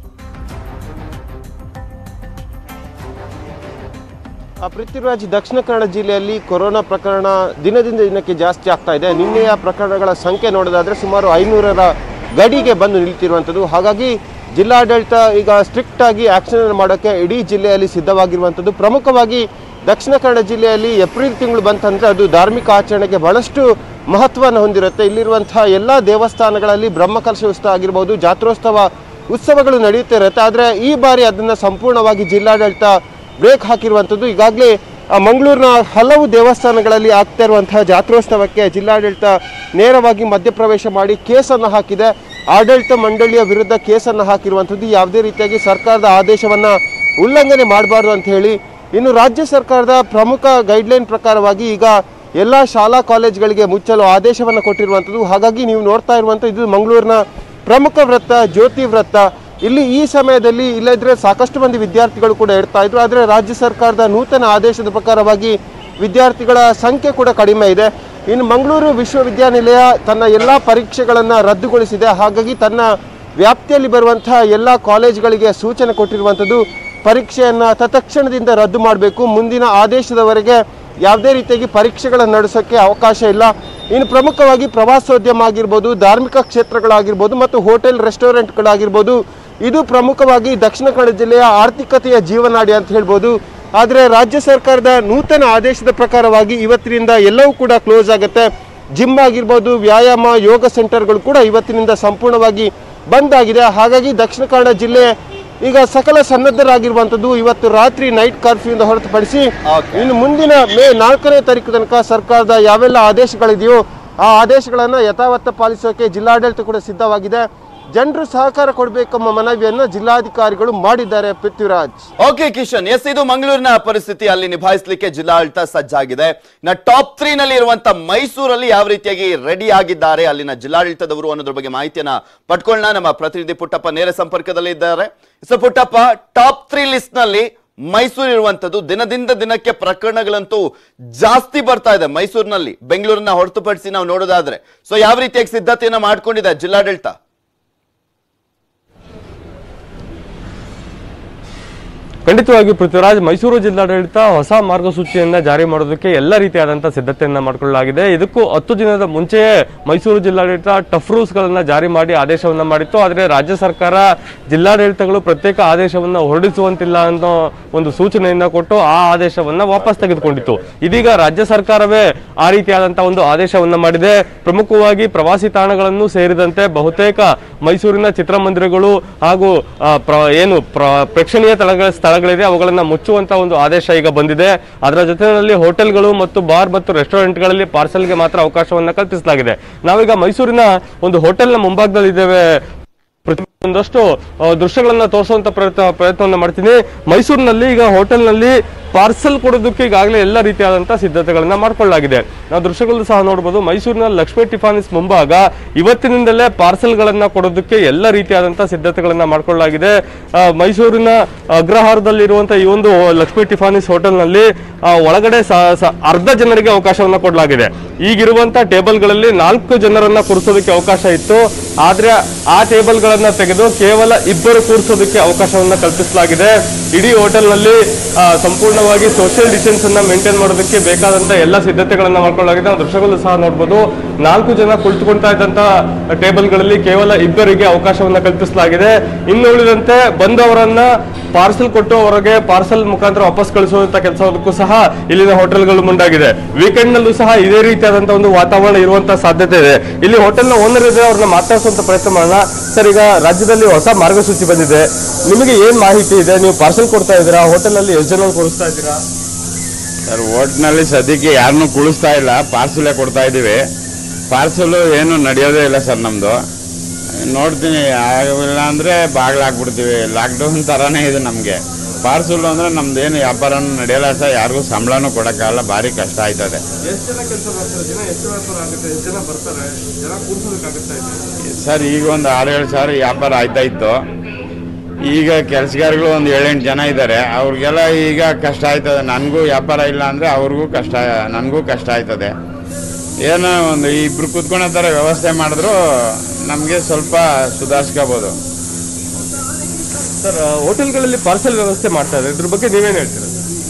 ಆ, ಪೃಥ್ವಿರಾಜ್ ದಕ್ಷಿಣ ಕನ್ನಡ ಜಿಲ್ಲೆಯಲ್ಲಿ ಕೊರೋನಾ ಪ್ರಕರಣ ದಿನದಿಂದ ದಿನಕ್ಕೆ ಜಾಸ್ತಿ ಆಗ್ತಾ ಇದೆ ನಿನ್ನೆಯ ಪ್ರಕರಣಗಳ ಸಂಖ್ಯೆ ನೋಡೋದಾದ್ರೆ ಸುಮಾರು ಐನೂರರ ಗಡಿಗೆ ಬಂದು ನಿಲ್ತಿರುವಂಥದ್ದು ಹಾಗಾಗಿ ಜಿಲ್ಲಾಡಳಿತ ಈಗ ಸ್ಟ್ರಿಕ್ಟ್ ಆಗಿ ಆಕ್ಷನ್ ಮಾಡೋಕ್ಕೆ ಇಡೀ ಜಿಲ್ಲೆಯಲ್ಲಿ ಸಿದ್ಧವಾಗಿರುವಂಥದ್ದು ಪ್ರಮುಖವಾಗಿ ದಕ್ಷಿಣ ಕನ್ನಡ ಜಿಲ್ಲೆಯಲ್ಲಿ ಏಪ್ರಿಲ್ ತಿಂಗಳು ಬಂತಂದ್ರೆ ಅದು ಧಾರ್ಮಿಕ ಆಚರಣೆಗೆ ಬಹಳಷ್ಟು ಮಹತ್ವವನ್ನು ಹೊಂದಿರುತ್ತೆ ಇಲ್ಲಿರುವಂತಹ ಎಲ್ಲ ದೇವಸ್ಥಾನಗಳಲ್ಲಿ ಬ್ರಹ್ಮಕಲಶ ಉತ್ಸವ ಆಗಿರ್ಬೋದು ಜಾತ್ರೋತ್ಸವ ಉತ್ಸವಗಳು ನಡೆಯುತ್ತಾ ಇರುತ್ತೆ ಆದರೆ ಈ ಬಾರಿ ಅದನ್ನು ಸಂಪೂರ್ಣವಾಗಿ ಜಿಲ್ಲಾಡಳಿತ ಬ್ರೇಕ್ ಹಾಕಿರುವಂಥದ್ದು ಈಗಾಗಲೇ ಮಂಗಳೂರಿನ ಹಲವು ದೇವಸ್ಥಾನಗಳಲ್ಲಿ ಆಗ್ತಾ ಇರುವಂತಹ ಜಾತ್ರೋತ್ಸವಕ್ಕೆ ಜಿಲ್ಲಾಡಳಿತ ನೇರವಾಗಿ ಮಧ್ಯಪ್ರವೇಶ ಮಾಡಿ ಕೇಸನ್ನು ಹಾಕಿದೆ ಆಡಳಿತ ಮಂಡಳಿಯ ವಿರುದ್ಧ ಕೇಸನ್ನು ಹಾಕಿರುವಂಥದ್ದು ಯಾವುದೇ ರೀತಿಯಾಗಿ ಸರ್ಕಾರದ ಆದೇಶವನ್ನು ಉಲ್ಲಂಘನೆ ಮಾಡಬಾರ್ದು ಅಂತ ಹೇಳಿ ಇನ್ನು ರಾಜ್ಯ ಸರ್ಕಾರದ ಪ್ರಮುಖ ಗೈಡ್ಲೈನ್ ಪ್ರಕಾರವಾಗಿ ಈಗ ಎಲ್ಲ ಶಾಲಾ ಕಾಲೇಜುಗಳಿಗೆ ಮುಚ್ಚಲು ಆದೇಶವನ್ನು ಕೊಟ್ಟಿರುವಂಥದ್ದು ಹಾಗಾಗಿ ನೀವು ನೋಡ್ತಾ ಇರುವಂಥ ಇದು ಮಂಗಳೂರಿನ ಪ್ರಮುಖ ವೃತ್ತ ಜ್ಯೋತಿ ವೃತ್ತ ಇಲ್ಲಿ ಈ ಸಮಯದಲ್ಲಿ ಇಲ್ಲದ್ರೆ ಸಾಕಷ್ಟು ಮಂದಿ ವಿದ್ಯಾರ್ಥಿಗಳು ಕೂಡ ಇರ್ತಾ ಇದ್ರು ಆದರೆ ರಾಜ್ಯ ಸರ್ಕಾರದ ನೂತನ ಆದೇಶದ ಪ್ರಕಾರವಾಗಿ ವಿದ್ಯಾರ್ಥಿಗಳ ಸಂಖ್ಯೆ ಕೂಡ ಕಡಿಮೆ ಇದೆ ಇನ್ನು ಮಂಗಳೂರು ವಿಶ್ವವಿದ್ಯಾನಿಲಯ ತನ್ನ ಎಲ್ಲ ಪರೀಕ್ಷೆಗಳನ್ನು ರದ್ದುಗೊಳಿಸಿದೆ ಹಾಗಾಗಿ ತನ್ನ ವ್ಯಾಪ್ತಿಯಲ್ಲಿ ಬರುವಂತಹ ಎಲ್ಲ ಕಾಲೇಜುಗಳಿಗೆ ಸೂಚನೆ ಕೊಟ್ಟಿರುವಂಥದ್ದು ಪರೀಕ್ಷೆಯನ್ನು ತತ್ಕ್ಷಣದಿಂದ ರದ್ದು ಮಾಡಬೇಕು ಮುಂದಿನ ಆದೇಶದವರೆಗೆ ಯಾವುದೇ ರೀತಿಯಾಗಿ ಪರೀಕ್ಷೆಗಳನ್ನು ನಡೆಸೋಕ್ಕೆ ಅವಕಾಶ ಇಲ್ಲ ಇನ್ನು ಪ್ರಮುಖವಾಗಿ ಪ್ರವಾಸೋದ್ಯಮ ಆಗಿರ್ಬೋದು ಧಾರ್ಮಿಕ ಕ್ಷೇತ್ರಗಳಾಗಿರ್ಬೋದು ಮತ್ತು ಹೋಟೆಲ್ ರೆಸ್ಟೋರೆಂಟ್ಗಳಾಗಿರ್ಬೋದು ಇದು ಪ್ರಮುಖವಾಗಿ ದಕ್ಷಿಣ ಕನ್ನಡ ಜಿಲ್ಲೆಯ ಆರ್ಥಿಕತೆಯ ಜೀವನಾಡಿ ಅಂತ ಹೇಳ್ಬೋದು ಆದರೆ ರಾಜ್ಯ ಸರ್ಕಾರದ ನೂತನ ಆದೇಶದ ಪ್ರಕಾರವಾಗಿ ಇವತ್ತಿನಿಂದ ಎಲ್ಲವೂ ಕೂಡ ಕ್ಲೋಸ್ ಆಗುತ್ತೆ ಜಿಮ್ ಆಗಿರ್ಬೋದು ವ್ಯಾಯಾಮ ಯೋಗ ಸೆಂಟರ್ಗಳು ಕೂಡ ಇವತ್ತಿನಿಂದ ಸಂಪೂರ್ಣವಾಗಿ ಬಂದ್ ಆಗಿದೆ ಹಾಗಾಗಿ ದಕ್ಷಿಣ ಕನ್ನಡ ಜಿಲ್ಲೆ ಈಗ ಸಕಲ ಸನ್ನದ್ಧರಾಗಿರುವಂಥದ್ದು ಇವತ್ತು ರಾತ್ರಿ ನೈಟ್ ಕರ್ಫ್ಯೂಯಿಂದ ಹೊರತುಪಡಿಸಿ Okay. ಇನ್ನು ಮುಂದಿನ ಮೇ ನಾಲ್ಕನೇ ತಾರೀಕು ತನಕ ಸರ್ಕಾರದ ಯಾವೆಲ್ಲ ಆದೇಶಗಳಿದೆಯೋ ಆ ಆದೇಶಗಳನ್ನು ಯಥಾವತ್ತ ಪಾಲಿಸೋಕೆ ಜಿಲ್ಲಾಡಳಿತ ಕೂಡ ಸಿದ್ಧವಾಗಿದೆ ಜನರು ಸಹಕಾರ ಕೊಡಬೇಕೆಂಬ ಮನವಿಯನ್ನು ಜಿಲ್ಲಾಧಿಕಾರಿಗಳು ಮಾಡಿದ್ದಾರೆ ಪೃಥ್ವಿರಾಜ್ ಓಕೆ ಕಿಶನ್ ಎಸ್ ಇದು ಮಂಗಳೂರಿನ ಪರಿಸ್ಥಿತಿ ಅಲ್ಲಿ ನಿಭಾಯಿಸಲಿಕ್ಕೆ ಜಿಲ್ಲಾಡಳಿತ ಸಜ್ಜಾಗಿದೆ ಇನ್ನ ಟಾಪ್ ತ್ರೀ ನಲ್ಲಿ ಇರುವಂತ ಮೈಸೂರಲ್ಲಿ ಯಾವ ರೀತಿಯಾಗಿ ರೆಡಿ ಆಗಿದ್ದಾರೆ ಅಲ್ಲಿನ ಜಿಲ್ಲಾಡಳಿತದವರು ಅನ್ನೋದ್ರ ಬಗ್ಗೆ ಮಾಹಿತಿಯನ್ನ ಪಡ್ಕೊಳ್ಳೋಣ ನಮ್ಮ ಪ್ರತಿನಿಧಿ ಪುಟ್ಟಪ್ಪ ನೇರ ಸಂಪರ್ಕದಲ್ಲಿ ಇದ್ದಾರೆ so Puttappa top three list ನಲ್ಲಿ ಮೈಸೂರು ಇರುವಂತದ್ದು ದಿನದಿಂದ ದಿನಕ್ಕೆ ಪ್ರಕರಣಗಳಂತೂ ಜಾಸ್ತಿ ಬರ್ತಾ ಇದೆ ಮೈಸೂರಿನಲ್ಲಿ ಬೆಂಗಳೂರನ್ನ ಹೊರತುಪಡಿಸಿ ನಾವು ನೋಡೋದಾದ್ರೆ ಸೊ ಯಾವ ರೀತಿಯಾಗಿ ಸಿದ್ಧತೆಯನ್ನ ಮಾಡ್ಕೊಂಡಿದೆ ಜಿಲ್ಲಾಡಳಿತ ಖಂಡಿತವಾಗಿ ಪೃಥ್ವಿರಾಜ್ ಮೈಸೂರು ಜಿಲ್ಲಾಡಳಿತ ಹೊಸ ಮಾರ್ಗಸೂಚಿಯನ್ನ ಜಾರಿ ಮಾಡೋದಕ್ಕೆ ಎಲ್ಲ ರೀತಿಯಾದಂತಹ ಸಿದ್ಧತೆಯನ್ನ ಮಾಡಿಕೊಳ್ಳಲಾಗಿದೆ ಇದಕ್ಕೂ ಹತ್ತು ದಿನದ ಮುಂಚೆಯೇ ಮೈಸೂರು ಜಿಲ್ಲಾಡಳಿತ ಟಫ್ ರೂಲ್ಸ್ ಗಳನ್ನ ಜಾರಿ ಮಾಡಿ ಆದೇಶವನ್ನ ಮಾಡಿತ್ತು ಆದರೆ ರಾಜ್ಯ ಸರ್ಕಾರ ಜಿಲ್ಲಾಡಳಿತಗಳು ಪ್ರತ್ಯೇಕ ಆದೇಶವನ್ನ ಹೊರಡಿಸುವಂತಿಲ್ಲ ಅನ್ನೋ ಒಂದು ಸೂಚನೆಯನ್ನ ಕೊಟ್ಟು ಆ ಆದೇಶವನ್ನ ವಾಪಸ್ ತೆಗೆದುಕೊಂಡಿತ್ತು ಇದೀಗ ರಾಜ್ಯ ಸರ್ಕಾರವೇ ಆ ರೀತಿಯಾದಂತಹ ಒಂದು ಆದೇಶವನ್ನ ಮಾಡಿದೆ ಪ್ರಮುಖವಾಗಿ ಪ್ರವಾಸಿ ತಾಣಗಳನ್ನು ಸೇರಿದಂತೆ ಬಹುತೇಕ ಮೈಸೂರಿನ ಚಿತ್ರಮಂದಿರಗಳು ಹಾಗೂ ಆ, ಪ್ರ- ಏನು ಪ್ರ- ಪ್ರೇಕ್ಷಣೀಯ ಸ್ಥಳಗಳ ಸ್ಥಳಗಳಿದೆ ಅವುಗಳನ್ನ ಮುಚ್ಚುವಂತ ಒಂದು ಆದೇಶ ಈಗ ಬಂದಿದೆ ಅದರ ಜೊತೆಯಲ್ಲಿ ಹೋಟೆಲ್ಗಳು ಮತ್ತು ಬಾರ್ ಮತ್ತು ರೆಸ್ಟೋರೆಂಟ್ಗಳಲ್ಲಿ ಪಾರ್ಸಲ್ಗೆ ಮಾತ್ರ ಅವಕಾಶವನ್ನ ಕಲ್ಪಿಸಲಾಗಿದೆ ನಾವೀಗ ಮೈಸೂರಿನ ಒಂದು ಹೋಟೆಲ್ನ ಮುಂಭಾಗದಲ್ಲಿ ಇದ್ದೇವೆ ಪ್ರತಿ ಒಂದಷ್ಟು ಆ, ದೃಶ್ಯಗಳನ್ನ ತೋರಿಸುವಂತ ಪ್ರಯತ್ನ ಪ್ರಯತ್ನವನ್ನ ಮಾಡ್ತೀನಿ ಮೈಸೂರಿನಲ್ಲಿ ಈಗ ಹೋಟೆಲ್ನಲ್ಲಿ ಪಾರ್ಸಲ್ ಕೊಡೋದಕ್ಕೆ ಈಗಾಗಲೇ ಎಲ್ಲ ರೀತಿಯಾದಂತಹ ಸಿದ್ಧತೆಗಳನ್ನ ಮಾಡ್ಕೊಳ್ಳಲಾಗಿದೆ ನಾವು ದೃಶ್ಯಗಳು ಸಹ ನೋಡಬಹುದು ಮೈಸೂರಿನ ಲಕ್ಷ್ಮೀ ಟಿಫಾನಿಸ್ ಮುಂಭಾಗ ಇವತ್ತಿನಿಂದಲೇ ಪಾರ್ಸಲ್ಗಳನ್ನ ಕೊಡೋದಕ್ಕೆ ಎಲ್ಲ ರೀತಿಯಾದಂತಹ ಸಿದ್ಧತೆಗಳನ್ನ ಮಾಡ್ಕೊಳ್ಳಲಾಗಿದೆ ಆ, ಮೈಸೂರಿನ ಅಗ್ರಹಾರದಲ್ಲಿರುವಂತಹ ಈ ಒಂದು ಲಕ್ಷ್ಮೀ ಟಿಫಾನಿಸ್ ಹೋಟೆಲ್ನಲ್ಲಿ ಆ, ಒಳಗಡೆ ಸ- ಸ- ಅರ್ಧ ಜನರಿಗೆ ಅವಕಾಶವನ್ನ ಕೊಡಲಾಗಿದೆ ಈಗಿರುವಂತಹ ಟೇಬಲ್ಗಳಲ್ಲಿ ನಾಲ್ಕು ಜನರನ್ನ ಕೂರಿಸೋದಕ್ಕೆ ಅವಕಾಶ ಇತ್ತು ಆದ್ರೆ ಆ ಟೇಬಲ್ಗಳನ್ನ ತೆಗೆದು ಕೇವಲ ಇಬ್ಬರು ಕೂರಿಸೋದಕ್ಕೆ ಅವಕಾಶವನ್ನ ಕಲ್ಪಿಸಲಾಗಿದೆ ಇಡೀ ಹೋಟೆಲ್ನಲ್ಲಿ ಆ, ಸಂಪೂರ್ಣವಾಗಿ ಸೋಷಿಯಲ್ ಡಿಸ್ಟೆನ್ಸ್ ಅನ್ನ ಮೇಂಟೈನ್ ಮಾಡೋದಕ್ಕೆ ಬೇಕಾದಂತ ಎಲ್ಲ ಸಿದ್ಧತೆಗಳನ್ನ ಮಾಡ್ಕೊಳ್ಳಲಾಗಿದೆ ನಾವು ದೃಶ್ಯಗಳು ಸಹ ನೋಡಬಹುದು ನಾಲ್ಕು ಜನ ಕುಳಿತುಕೊಳ್ತಾ ಇದ್ದಂತ ಟೇಬಲ್ಗಳಲ್ಲಿ ಕೇವಲ ಇಬ್ಬರಿಗೆ ಅವಕಾಶವನ್ನ ಕಲ್ಪಿಸಲಾಗಿದೆ ಇನ್ನು ಉಳಿದಂತೆ ಬಂದವರನ್ನ ಪಾರ್ಸಲ್ ಕೊಟ್ಟು ಅವರಿಗೆ ಪಾರ್ಸಲ್ ಮುಖಾಂತರ ವಾಪಸ್ ಕಳಿಸುವಂತ ಕೆಲಸಕ್ಕೂ ಸಹ ಇಲ್ಲಿನ ಹೋಟೆಲ್ಗಳು ಮುಂದಾಗಿದೆ ವೀಕೆಂಡ್ ನಲ್ಲೂ ಸಹ ಇದೇ ರೀತಿಯಾದಂತಹ ಒಂದು ವಾತಾವರಣ ಇರುವಂತಹ ಸಾಧ್ಯತೆ ಇದೆ ಇಲ್ಲಿ ಹೋಟೆಲ್ನ ಓನರ್ ಇದೆ ಅವ್ರನ್ನ ಮಾತಾಡಿಸುವಂತ ಪ್ರಯತ್ನ ಮಾಡೋಣ ಸರ್ ಈಗ ರಾಜ್ಯದಲ್ಲಿ ಹೊಸ ಮಾರ್ಗಸೂಚಿ ಬಂದಿದೆ ನಿಮಗೆ ಏನ್ ಮಾಹಿತಿ ಇದೆ ನೀವು ಪಾರ್ಸಲ್ ಕೊಡ್ತಾ ಇದ್ದೀರಾ ಹೋಟೆಲ್ ಅಲ್ಲಿ ಎಷ್ಟು ಜನ ಕೂರಿಸ್ತಾ ಇದ್ದೀರಾ ಸರ್ ಓಟ್ನಲ್ಲಿ ಸದ್ಯಕ್ಕೆ ಯಾರನ್ನೂ ಕುಳಿಸ್ತಾ ಇಲ್ಲ ಪಾರ್ಸಲೇ ಕೊಡ್ತಾ ಇದ್ದೀವಿ ಪಾರ್ಸಲು ಏನು ನಡೆಯೋದೇ ಇಲ್ಲ ಸರ್ ನಮ್ಮದು ನೋಡ್ತೀನಿ ಆಗಿಲ್ಲ ಅಂದರೆ ಬಾಗಿಲಾಕ್ಬಿಡ್ತೀವಿ ಲಾಕ್ಡೌನ್ ಥರನೇ ಇದೆ ನಮಗೆ ಪಾರ್ಸಲ್ ಅಂದ್ರೆ ನಮ್ದು ಏನು ವ್ಯಾಪಾರನೂ ನಡೆಯಲ್ಲ ಸರ್ ಯಾರಿಗೂ ಸಂಬಳನೂ ಕೊಡೋಕ್ಕಾಗಲ್ಲ ಭಾರಿ ಕಷ್ಟ ಆಯ್ತದೆ ಸರ್ ಈಗ ಒಂದು ಆರು ಏಳು ಸಾವಿರ ವ್ಯಾಪಾರ ಆಯ್ತಾ ಇತ್ತು ಈಗ ಕೆಲಸಗಾರಗಳು ಒಂದು ಏಳೆಂಟು ಜನ ಇದ್ದಾರೆ ಅವ್ರಿಗೆಲ್ಲ ಈಗ ಕಷ್ಟ ಆಯ್ತದೆ ನನಗೂ ವ್ಯಾಪಾರ ಇಲ್ಲ ಅಂದರೆ ಅವ್ರಿಗೂ ಕಷ್ಟ ನನಗೂ ಕಷ್ಟ ಆಯ್ತದೆ ಏನೋ ಒಂದು ಇಬ್ರು ಕುತ್ಕೊಳೋ ಥರ ವ್ಯವಸ್ಥೆ ಮಾಡಿದ್ರು ನಮಗೆ ಸ್ವಲ್ಪ ಸುಧಾರಿಸ್ಕೋಬೋದು ಸರ್ ಹೋಟೆಲ್ಗಳಲ್ಲಿ ಪಾರ್ಸಲ್ ವ್ಯವಸ್ಥೆ ಮಾಡ್ತಾ ಇದ್ದಾರೆ ಇದ್ರ ಬಗ್ಗೆ ನೀವೇನು ಹೇಳ್ತೀರಾ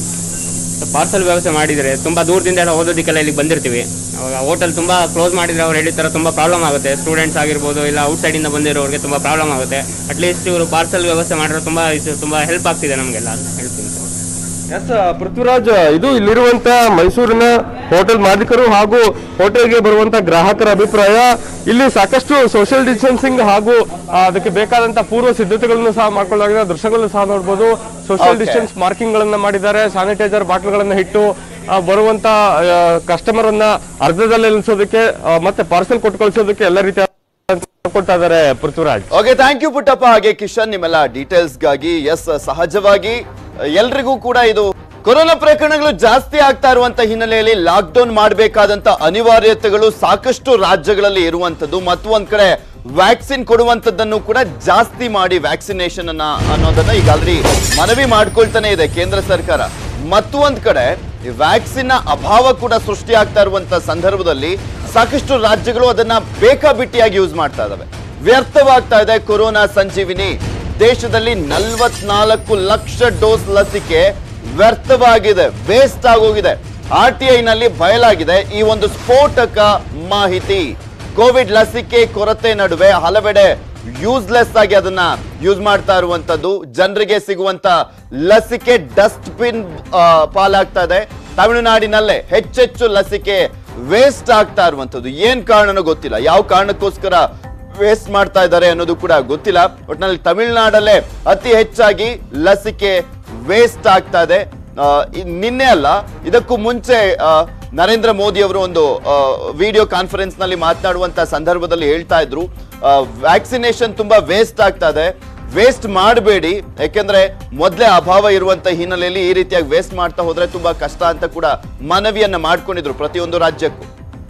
ಪಾರ್ಸಲ್ ವ್ಯವಸ್ಥೆ ಮಾಡಿದರೆ ತುಂಬ ದೂರದಿಂದ ಎಲ್ಲ ಓದೋದಕ್ಕೆಲ್ಲ ಇಲ್ಲಿಗೆ ಬಂದಿರ್ತೀವಿ ಅವಾಗ ಹೋಟೆಲ್ ತುಂಬ ಕ್ಲೋಸ್ ಮಾಡಿದರೆ ಅವ್ರು ಹೇಳಿದ ತುಂಬ ಪ್ರಾಬ್ಲಮ್ ಆಗುತ್ತೆ ಸ್ಟೂಡೆಂಟ್ಸ್ ಆಗಿರ್ಬೋದು ಇಲ್ಲ ಔಟ್ಸೈಡಿಂದ ಬಂದಿರೋರಿಗೆ ತುಂಬ ಪ್ರಾಬ್ಲಮ್ ಆಗುತ್ತೆ ಅಟ್ಲೀಸ್ಟ್ ಇವರು ಪಾರ್ಸಲ್ ವ್ಯವಸ್ಥೆ ಮಾಡಿದ್ರೆ ತುಂಬ ಇದು ತುಂಬ ಹೆಲ್ಪ್ ಆಗ್ತಿದೆ ನಮಗೆಲ್ಲ ಅಂತ ಹೇಳ್ತೀನಿ ಸರ್ ಎಸ್ ಪೃಥ್ವಿರಾಜ್ ಇದು ಇಲ್ಲಿರುವಂತ ಮೈಸೂರಿನ ಹೋಟೆಲ್ ಮಾಲೀಕರು ಹಾಗೂ ಹೋಟೆಲ್ಗೆ ಬರುವಂತ ಗ್ರಾಹಕರ ಅಭಿಪ್ರಾಯ ಇಲ್ಲಿ ಸಾಕಷ್ಟು ಸೋಷಿಯಲ್ ಡಿಸ್ಟೆನ್ಸಿಂಗ್ ಹಾಗೂ ಆ, ಅದಕ್ಕೆ ಬೇಕಾದಂತ ಪೂರ್ವ ಸಿದ್ಧತೆಗಳನ್ನು ಸಹ ಮಾಡ್ಕೊಳ್ಳಲಾಗಿದೆ ದೃಶ್ಯಗಳನ್ನು ಸಹ ನೋಡಬಹುದು ಸೋಷಿಯಲ್ Okay. ಡಿಸ್ಟೆನ್ಸ್ ಮಾರ್ಕಿಂಗ್ ಗಳನ್ನ ಮಾಡಿದ್ದಾರೆ ಸ್ಯಾನಿಟೈಸರ್ ಬಾಟ್ಲ್ಗಳನ್ನ ಇಟ್ಟು ಆ, ಬರುವಂತ ಕಸ್ಟಮರ್ ಅನ್ನ ಅರ್ಧದಲ್ಲಿ ನಿಲ್ಲಿಸೋದಕ್ಕೆ ಆ, ಮತ್ತೆ ಪಾರ್ಸೆಲ್ ಕೊಟ್ಟು ಕಳಿಸೋದಕ್ಕೆ ಎಲ್ಲ ರೀತಿಯ ಕೊಡ್ತಾ ಇದ್ದಾರೆ Prithviraj okay thank you Puttappa ಹಾಗೆ ಕಿಶನ್ ನಿಮ್ಮೆಲ್ಲ ಡೀಟೇಲ್ಸ್ಗಾಗಿ ಎಸ್ ಸಹಜವಾಗಿ ಎಲ್ರಿಗೂ ಕೂಡ ಇದು ಕೊರೋನಾ ಪ್ರಕರಣಗಳು ಜಾಸ್ತಿ ಆಗ್ತಾ ಇರುವಂತ ಹಿನ್ನೆಲೆಯಲ್ಲಿ ಲಾಕ್ಡೌನ್ ಮಾಡಬೇಕಾದಂತ ಅನಿವಾರ್ಯತೆಗಳು ಸಾಕಷ್ಟು ರಾಜ್ಯಗಳಲ್ಲಿ ಇರುವಂತದ್ದು ಮತ್ತು ಒಂದ್ ಕಡೆ ವ್ಯಾಕ್ಸಿನ್ ಕೊಡುವಂತದ್ದನ್ನು ಕೂಡ ಜಾಸ್ತಿ ಮಾಡಿ ವ್ಯಾಕ್ಸಿನೇಷನ್ ಅನ್ನ ಅನ್ನೋದನ್ನ ಈಗ ಆಲ್ರೆಡಿ ಮನವಿ ಮಾಡ್ಕೊಳ್ತಾನೆ ಇದೆ ಕೇಂದ್ರ ಸರ್ಕಾರ ಮತ್ತು ಒಂದ್ ಕಡೆ ಈ ವ್ಯಾಕ್ಸಿನ್ ನ ಅಭಾವ ಕೂಡ ಸೃಷ್ಟಿ ಆಗ್ತಾ ಇರುವಂತ ಸಂದರ್ಭದಲ್ಲಿ ಸಾಕಷ್ಟು ರಾಜ್ಯಗಳು ಅದನ್ನ ಬೇಕಾಬಿಟ್ಟಿಯಾಗಿ ಯೂಸ್ ಮಾಡ್ತಾ ಇದಾವೆ ವ್ಯರ್ಥವಾಗ್ತಾ ಇದೆ ಕೊರೋನಾ ಸಂಜೀವಿನಿ ದೇಶದಲ್ಲಿ ನಲ್ವತ್ನಾಲ್ಕು ಲಕ್ಷ ಡೋಸ್ ಲಸಿಕೆ ವ್ಯರ್ಥವಾಗಿದೆ ವೇಸ್ಟ್ ಆಗೋಗಿದೆ ಆರ್ ಟಿ ಐ ನಲ್ಲಿ ಬಯಲಾಗಿದೆ ಈ ಒಂದು ಸ್ಫೋಟಕ ಮಾಹಿತಿ ಕೋವಿಡ್ ಲಸಿಕೆ ಕೊರತೆ ನಡುವೆ ಹಲವೆಡೆ ಯೂಸ್ಲೆಸ್ ಆಗಿ ಅದನ್ನ ಯೂಸ್ ಮಾಡ್ತಾ ಇರುವಂತದ್ದು ಜನರಿಗೆ ಸಿಗುವಂತ ಲಸಿಕೆ ಡಸ್ಟ್ ಬಿನ್ ಪಾಲಾಗ್ತಾ ಇದೆ ತಮಿಳುನಾಡಿನಲ್ಲೇ ಹೆಚ್ಚೆಚ್ಚು ಲಸಿಕೆ ವೇಸ್ಟ್ ಆಗ್ತಾ ಇರುವಂತದ್ದು ಏನ್ ಕಾರಣನೋ ಗೊತ್ತಿಲ್ಲ ಯಾವ ಕಾರಣಕ್ಕೋಸ್ಕರ ವೇಸ್ಟ್ ಮಾಡ್ತಾ ಇದ್ದಾರೆ ಅನ್ನೋದು ಕೂಡ ಗೊತ್ತಿಲ್ಲ ಒಟ್ಟಿನಲ್ಲಿ ತಮಿಳುನಾಡಲ್ಲೇ ಅತಿ ಹೆಚ್ಚಾಗಿ ಲಸಿಕೆ ವೇಸ್ಟ್ ಆಗ್ತಾ ಇದೆ ಆ, ಇ- ನಿನ್ನೆ ಅಲ್ಲ ಇದಕ್ಕೂ ಮುಂಚೆ ಆ, ನರೇಂದ್ರ ಮೋದಿ ಅವರು ಒಂದು ವಿಡಿಯೋ ಕಾನ್ಫರೆನ್ಸ್ ನಲ್ಲಿ ಮಾತನಾಡುವಂತ ಸಂದರ್ಭದಲ್ಲಿ ಹೇಳ್ತಾ ಇದ್ರು ವ್ಯಾಕ್ಸಿನೇಷನ್ ತುಂಬಾ ವೇಸ್ಟ್ ಆಗ್ತಾ ಇದೆ ವೇಸ್ಟ್ ಮಾಡಬೇಡಿ ಯಾಕೆಂದ್ರೆ ಮೊದಲೇ ಅಭಾವ ಇರುವಂತ ಹಿನ್ನೆಲೆಯಲ್ಲಿ ಈ ರೀತಿಯಾಗಿ ವೇಸ್ಟ್ ಮಾಡ್ತಾ ಹೋದ್ರೆ ತುಂಬಾ ಕಷ್ಟ ಅಂತ ಕೂಡ ಮನವಿಯನ್ನ ಮಾಡ್ಕೊಂಡಿದ್ರು ಪ್ರತಿಯೊಂದು ರಾಜ್ಯಕ್ಕೂ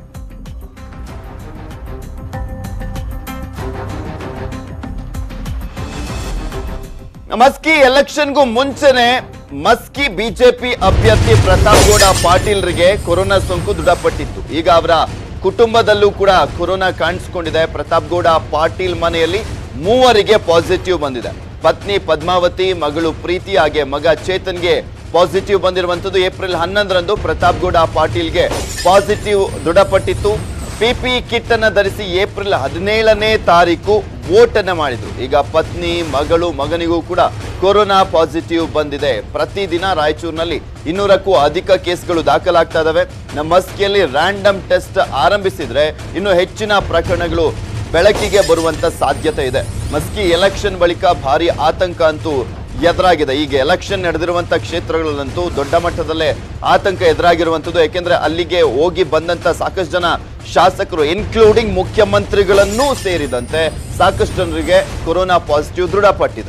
ಮಸ್ಕಿ ಎಲೆಕ್ಷನ್ಗೂ ಮುಂಚೆನೆ ಮಸ್ಕಿ ಬಿಜೆಪಿ ಅಭ್ಯರ್ಥಿ ಪ್ರತಾಪ್ ಗೌಡ ಪಾಟೀಲ್ರಿಗೆ ಕೊರೋನಾ ಸೋಂಕು ದೃಢಪಟ್ಟಿತ್ತು ಈಗ ಅವರ ಕುಟುಂಬದಲ್ಲೂ ಕೂಡ ಕೊರೋನಾ ಕಾಣಿಸಿಕೊಂಡಿದೆ ಪ್ರತಾಪ್ ಗೌಡ ಪಾಟೀಲ್ ಮನೆಯಲ್ಲಿ ಮೂವರಿಗೆ ಪಾಸಿಟಿವ್ ಬಂದಿದೆ ಪತ್ನಿ ಪದ್ಮಾವತಿ ಮಗಳು ಪ್ರೀತಿ ಹಾಗೆ ಮಗ ಚೇತನ್ಗೆ ಪಾಸಿಟಿವ್ ಬಂದಿರುವಂತದ್ದು ಏಪ್ರಿಲ್ ಹನ್ನೊಂದರಂದು ಪ್ರತಾಪ್ ಗೌಡ ಪಾಟೀಲ್ಗೆ ಪಾಸಿಟಿವ್ ದೃಢಪಟ್ಟಿತ್ತು ಪಿಪಿ ಕಿಟ್ ಅನ್ನ ಧರಿಸಿ ಏಪ್ರಿಲ್ ಹದಿನೇಳನೇ ತಾರೀಕು ವೋಟ್ ಅನ್ನ ಮಾಡಿದ್ರು ಈಗ ಪತ್ನಿ ಮಗಳು ಮಗನಿಗೂ ಕೂಡ ಕೊರೋನಾ ಪಾಸಿಟಿವ್ ಬಂದಿದೆ ಪ್ರತಿದಿನ ರಾಯಚೂರಿನಲ್ಲಿ ಇನ್ನೂರಕ್ಕೂ ಅಧಿಕ ಕೇಸ್ಗಳು ದಾಖಲಾಗ್ತಾ ಇದಾವೆ ನಮ್ಮ ಮಸ್ಕಿಯಲ್ಲಿ ರ್ಯಾಂಡಮ್ ಟೆಸ್ಟ್ ಆರಂಭಿಸಿದ್ರೆ ಇನ್ನು ಹೆಚ್ಚಿನ ಪ್ರಕರಣಗಳು ಬೆಳಕಿಗೆ ಬರುವಂತ ಸಾಧ್ಯತೆ ಇದೆ ಮಸ್ಕಿ ಎಲೆಕ್ಷನ್ ಬಳಿಕ ಭಾರಿ ಆತಂಕ ಅಂತೂ ಎದುರಾಗಿದೆ ಈಗ ಎಲೆಕ್ಷನ್ ನಡೆದಿರುವಂತ ಕ್ಷೇತ್ರಗಳಲ್ಲಂತೂ ದೊಡ್ಡ ಮಟ್ಟದಲ್ಲೇ ಆತಂಕ ಎದುರಾಗಿರುವಂತದ್ದು ಯಾಕೆಂದ್ರೆ ಅಲ್ಲಿಗೆ ಹೋಗಿ ಬಂದಂತ ಸಾಕಷ್ಟು ಜನ ಶಾಸಕರು ಇನ್ಕ್ಲೂಡಿಂಗ್ ಮುಖ್ಯಮಂತ್ರಿಗಳನ್ನೂ ಸೇರಿದಂತೆ ಸಾಕಷ್ಟು ಜನರಿಗೆ ಕೊರೋನಾ ಪಾಸಿಟಿವ್ ದೃಢಪಟ್ಟಿದೆ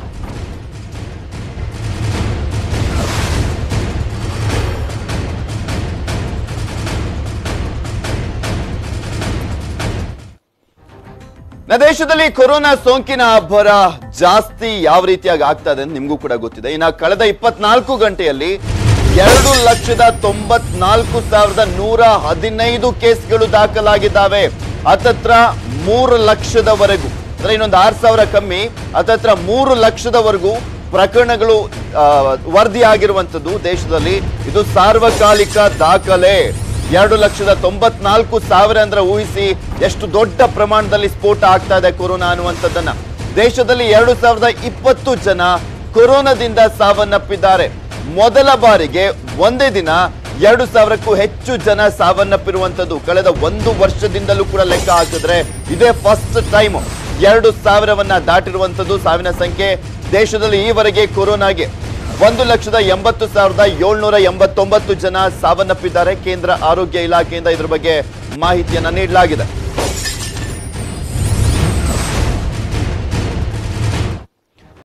ನ ದೇಶದಲ್ಲಿ ಕೊರೋನಾ ಸೋಂಕಿನ ಅಬ್ಬರ ಜಾಸ್ತಿ ಯಾವ ರೀತಿಯಾಗಿ ಆಗ್ತಾ ಇದೆ ಅಂತ ನಿಮಗೂ ಕೂಡ ಗೊತ್ತಿದೆ ಇನ್ನು ಕಳೆದ ಇಪ್ಪತ್ನಾಲ್ಕು ಗಂಟೆಯಲ್ಲಿ ಎರಡು ಲಕ್ಷದ ತೊಂಬತ್ನಾಲ್ಕು ಸಾವಿರದ ನೂರ ಹದಿನೈದು ಕೇಸ್ಗಳು ದಾಖಲಾಗಿದ್ದಾವೆ ಹತ್ತತ್ರ ಮೂರು ಲಕ್ಷದವರೆಗೂ ಅಂದ್ರೆ ಇನ್ನೊಂದು ಆರು ಸಾವಿರ ಕಮ್ಮಿ ಹತ್ತತ್ರ ಮೂರು ಲಕ್ಷದವರೆಗೂ ಪ್ರಕರಣಗಳು ಆ, ವರದಿಯಾಗಿರುವಂತದ್ದು ದೇಶದಲ್ಲಿ ಇದು ಸಾರ್ವಕಾಲಿಕ ದಾಖಲೆ ಎರಡು ಲಕ್ಷದ ತೊಂಬತ್ನಾಲ್ಕು ಸಾವಿರ ಅಂದ್ರೆ ಊಹಿಸಿ ಎಷ್ಟು ದೊಡ್ಡ ಪ್ರಮಾಣದಲ್ಲಿ ಸ್ಫೋಟ ಆಗ್ತಾ ಇದೆ ಕೊರೋನಾ ಅನ್ನುವಂಥದ್ದನ್ನ ದೇಶದಲ್ಲಿ ಎರಡು ಸಾವಿರದ ಇಪ್ಪತ್ತು ಜನ ಕೊರೋನಾದಿಂದ ಸಾವನ್ನಪ್ಪಿದ್ದಾರೆ ಮೊದಲ ಬಾರಿಗೆ ಒಂದೇ ದಿನ ಎರಡು ಸಾವಿರಕ್ಕೂ ಹೆಚ್ಚು ಜನ ಸಾವನ್ನಪ್ಪಿರುವಂತದ್ದು ಕಳೆದ ಒಂದು ವರ್ಷದಿಂದಲೂ ಕೂಡ ಲೆಕ್ಕ ಹಾಕಿದ್ರೆ ಇದೇ ಫಸ್ಟ್ ಟೈಮ್ ಎರಡು ಸಾವಿರವನ್ನ ದಾಟಿರುವಂತದ್ದು ಸಾವಿನ ಸಂಖ್ಯೆ ದೇಶದಲ್ಲಿ ಈವರೆಗೆ ಕೊರೋನಾಗೆ ಒಂದು ಲಕ್ಷದ ಎಂಬತ್ತು ಸಾವಿರದ ಏಳ್ನೂರ ಎಂಬತ್ತೊಂಬತ್ತು ಜನ ಸಾವನ್ನಪ್ಪಿದ್ದಾರೆ ಕೇಂದ್ರ ಆರೋಗ್ಯ ಇಲಾಖೆಯಿಂದ ಇದ್ರ ಬಗ್ಗೆ ಮಾಹಿತಿಯನ್ನ ನೀಡಲಾಗಿದೆ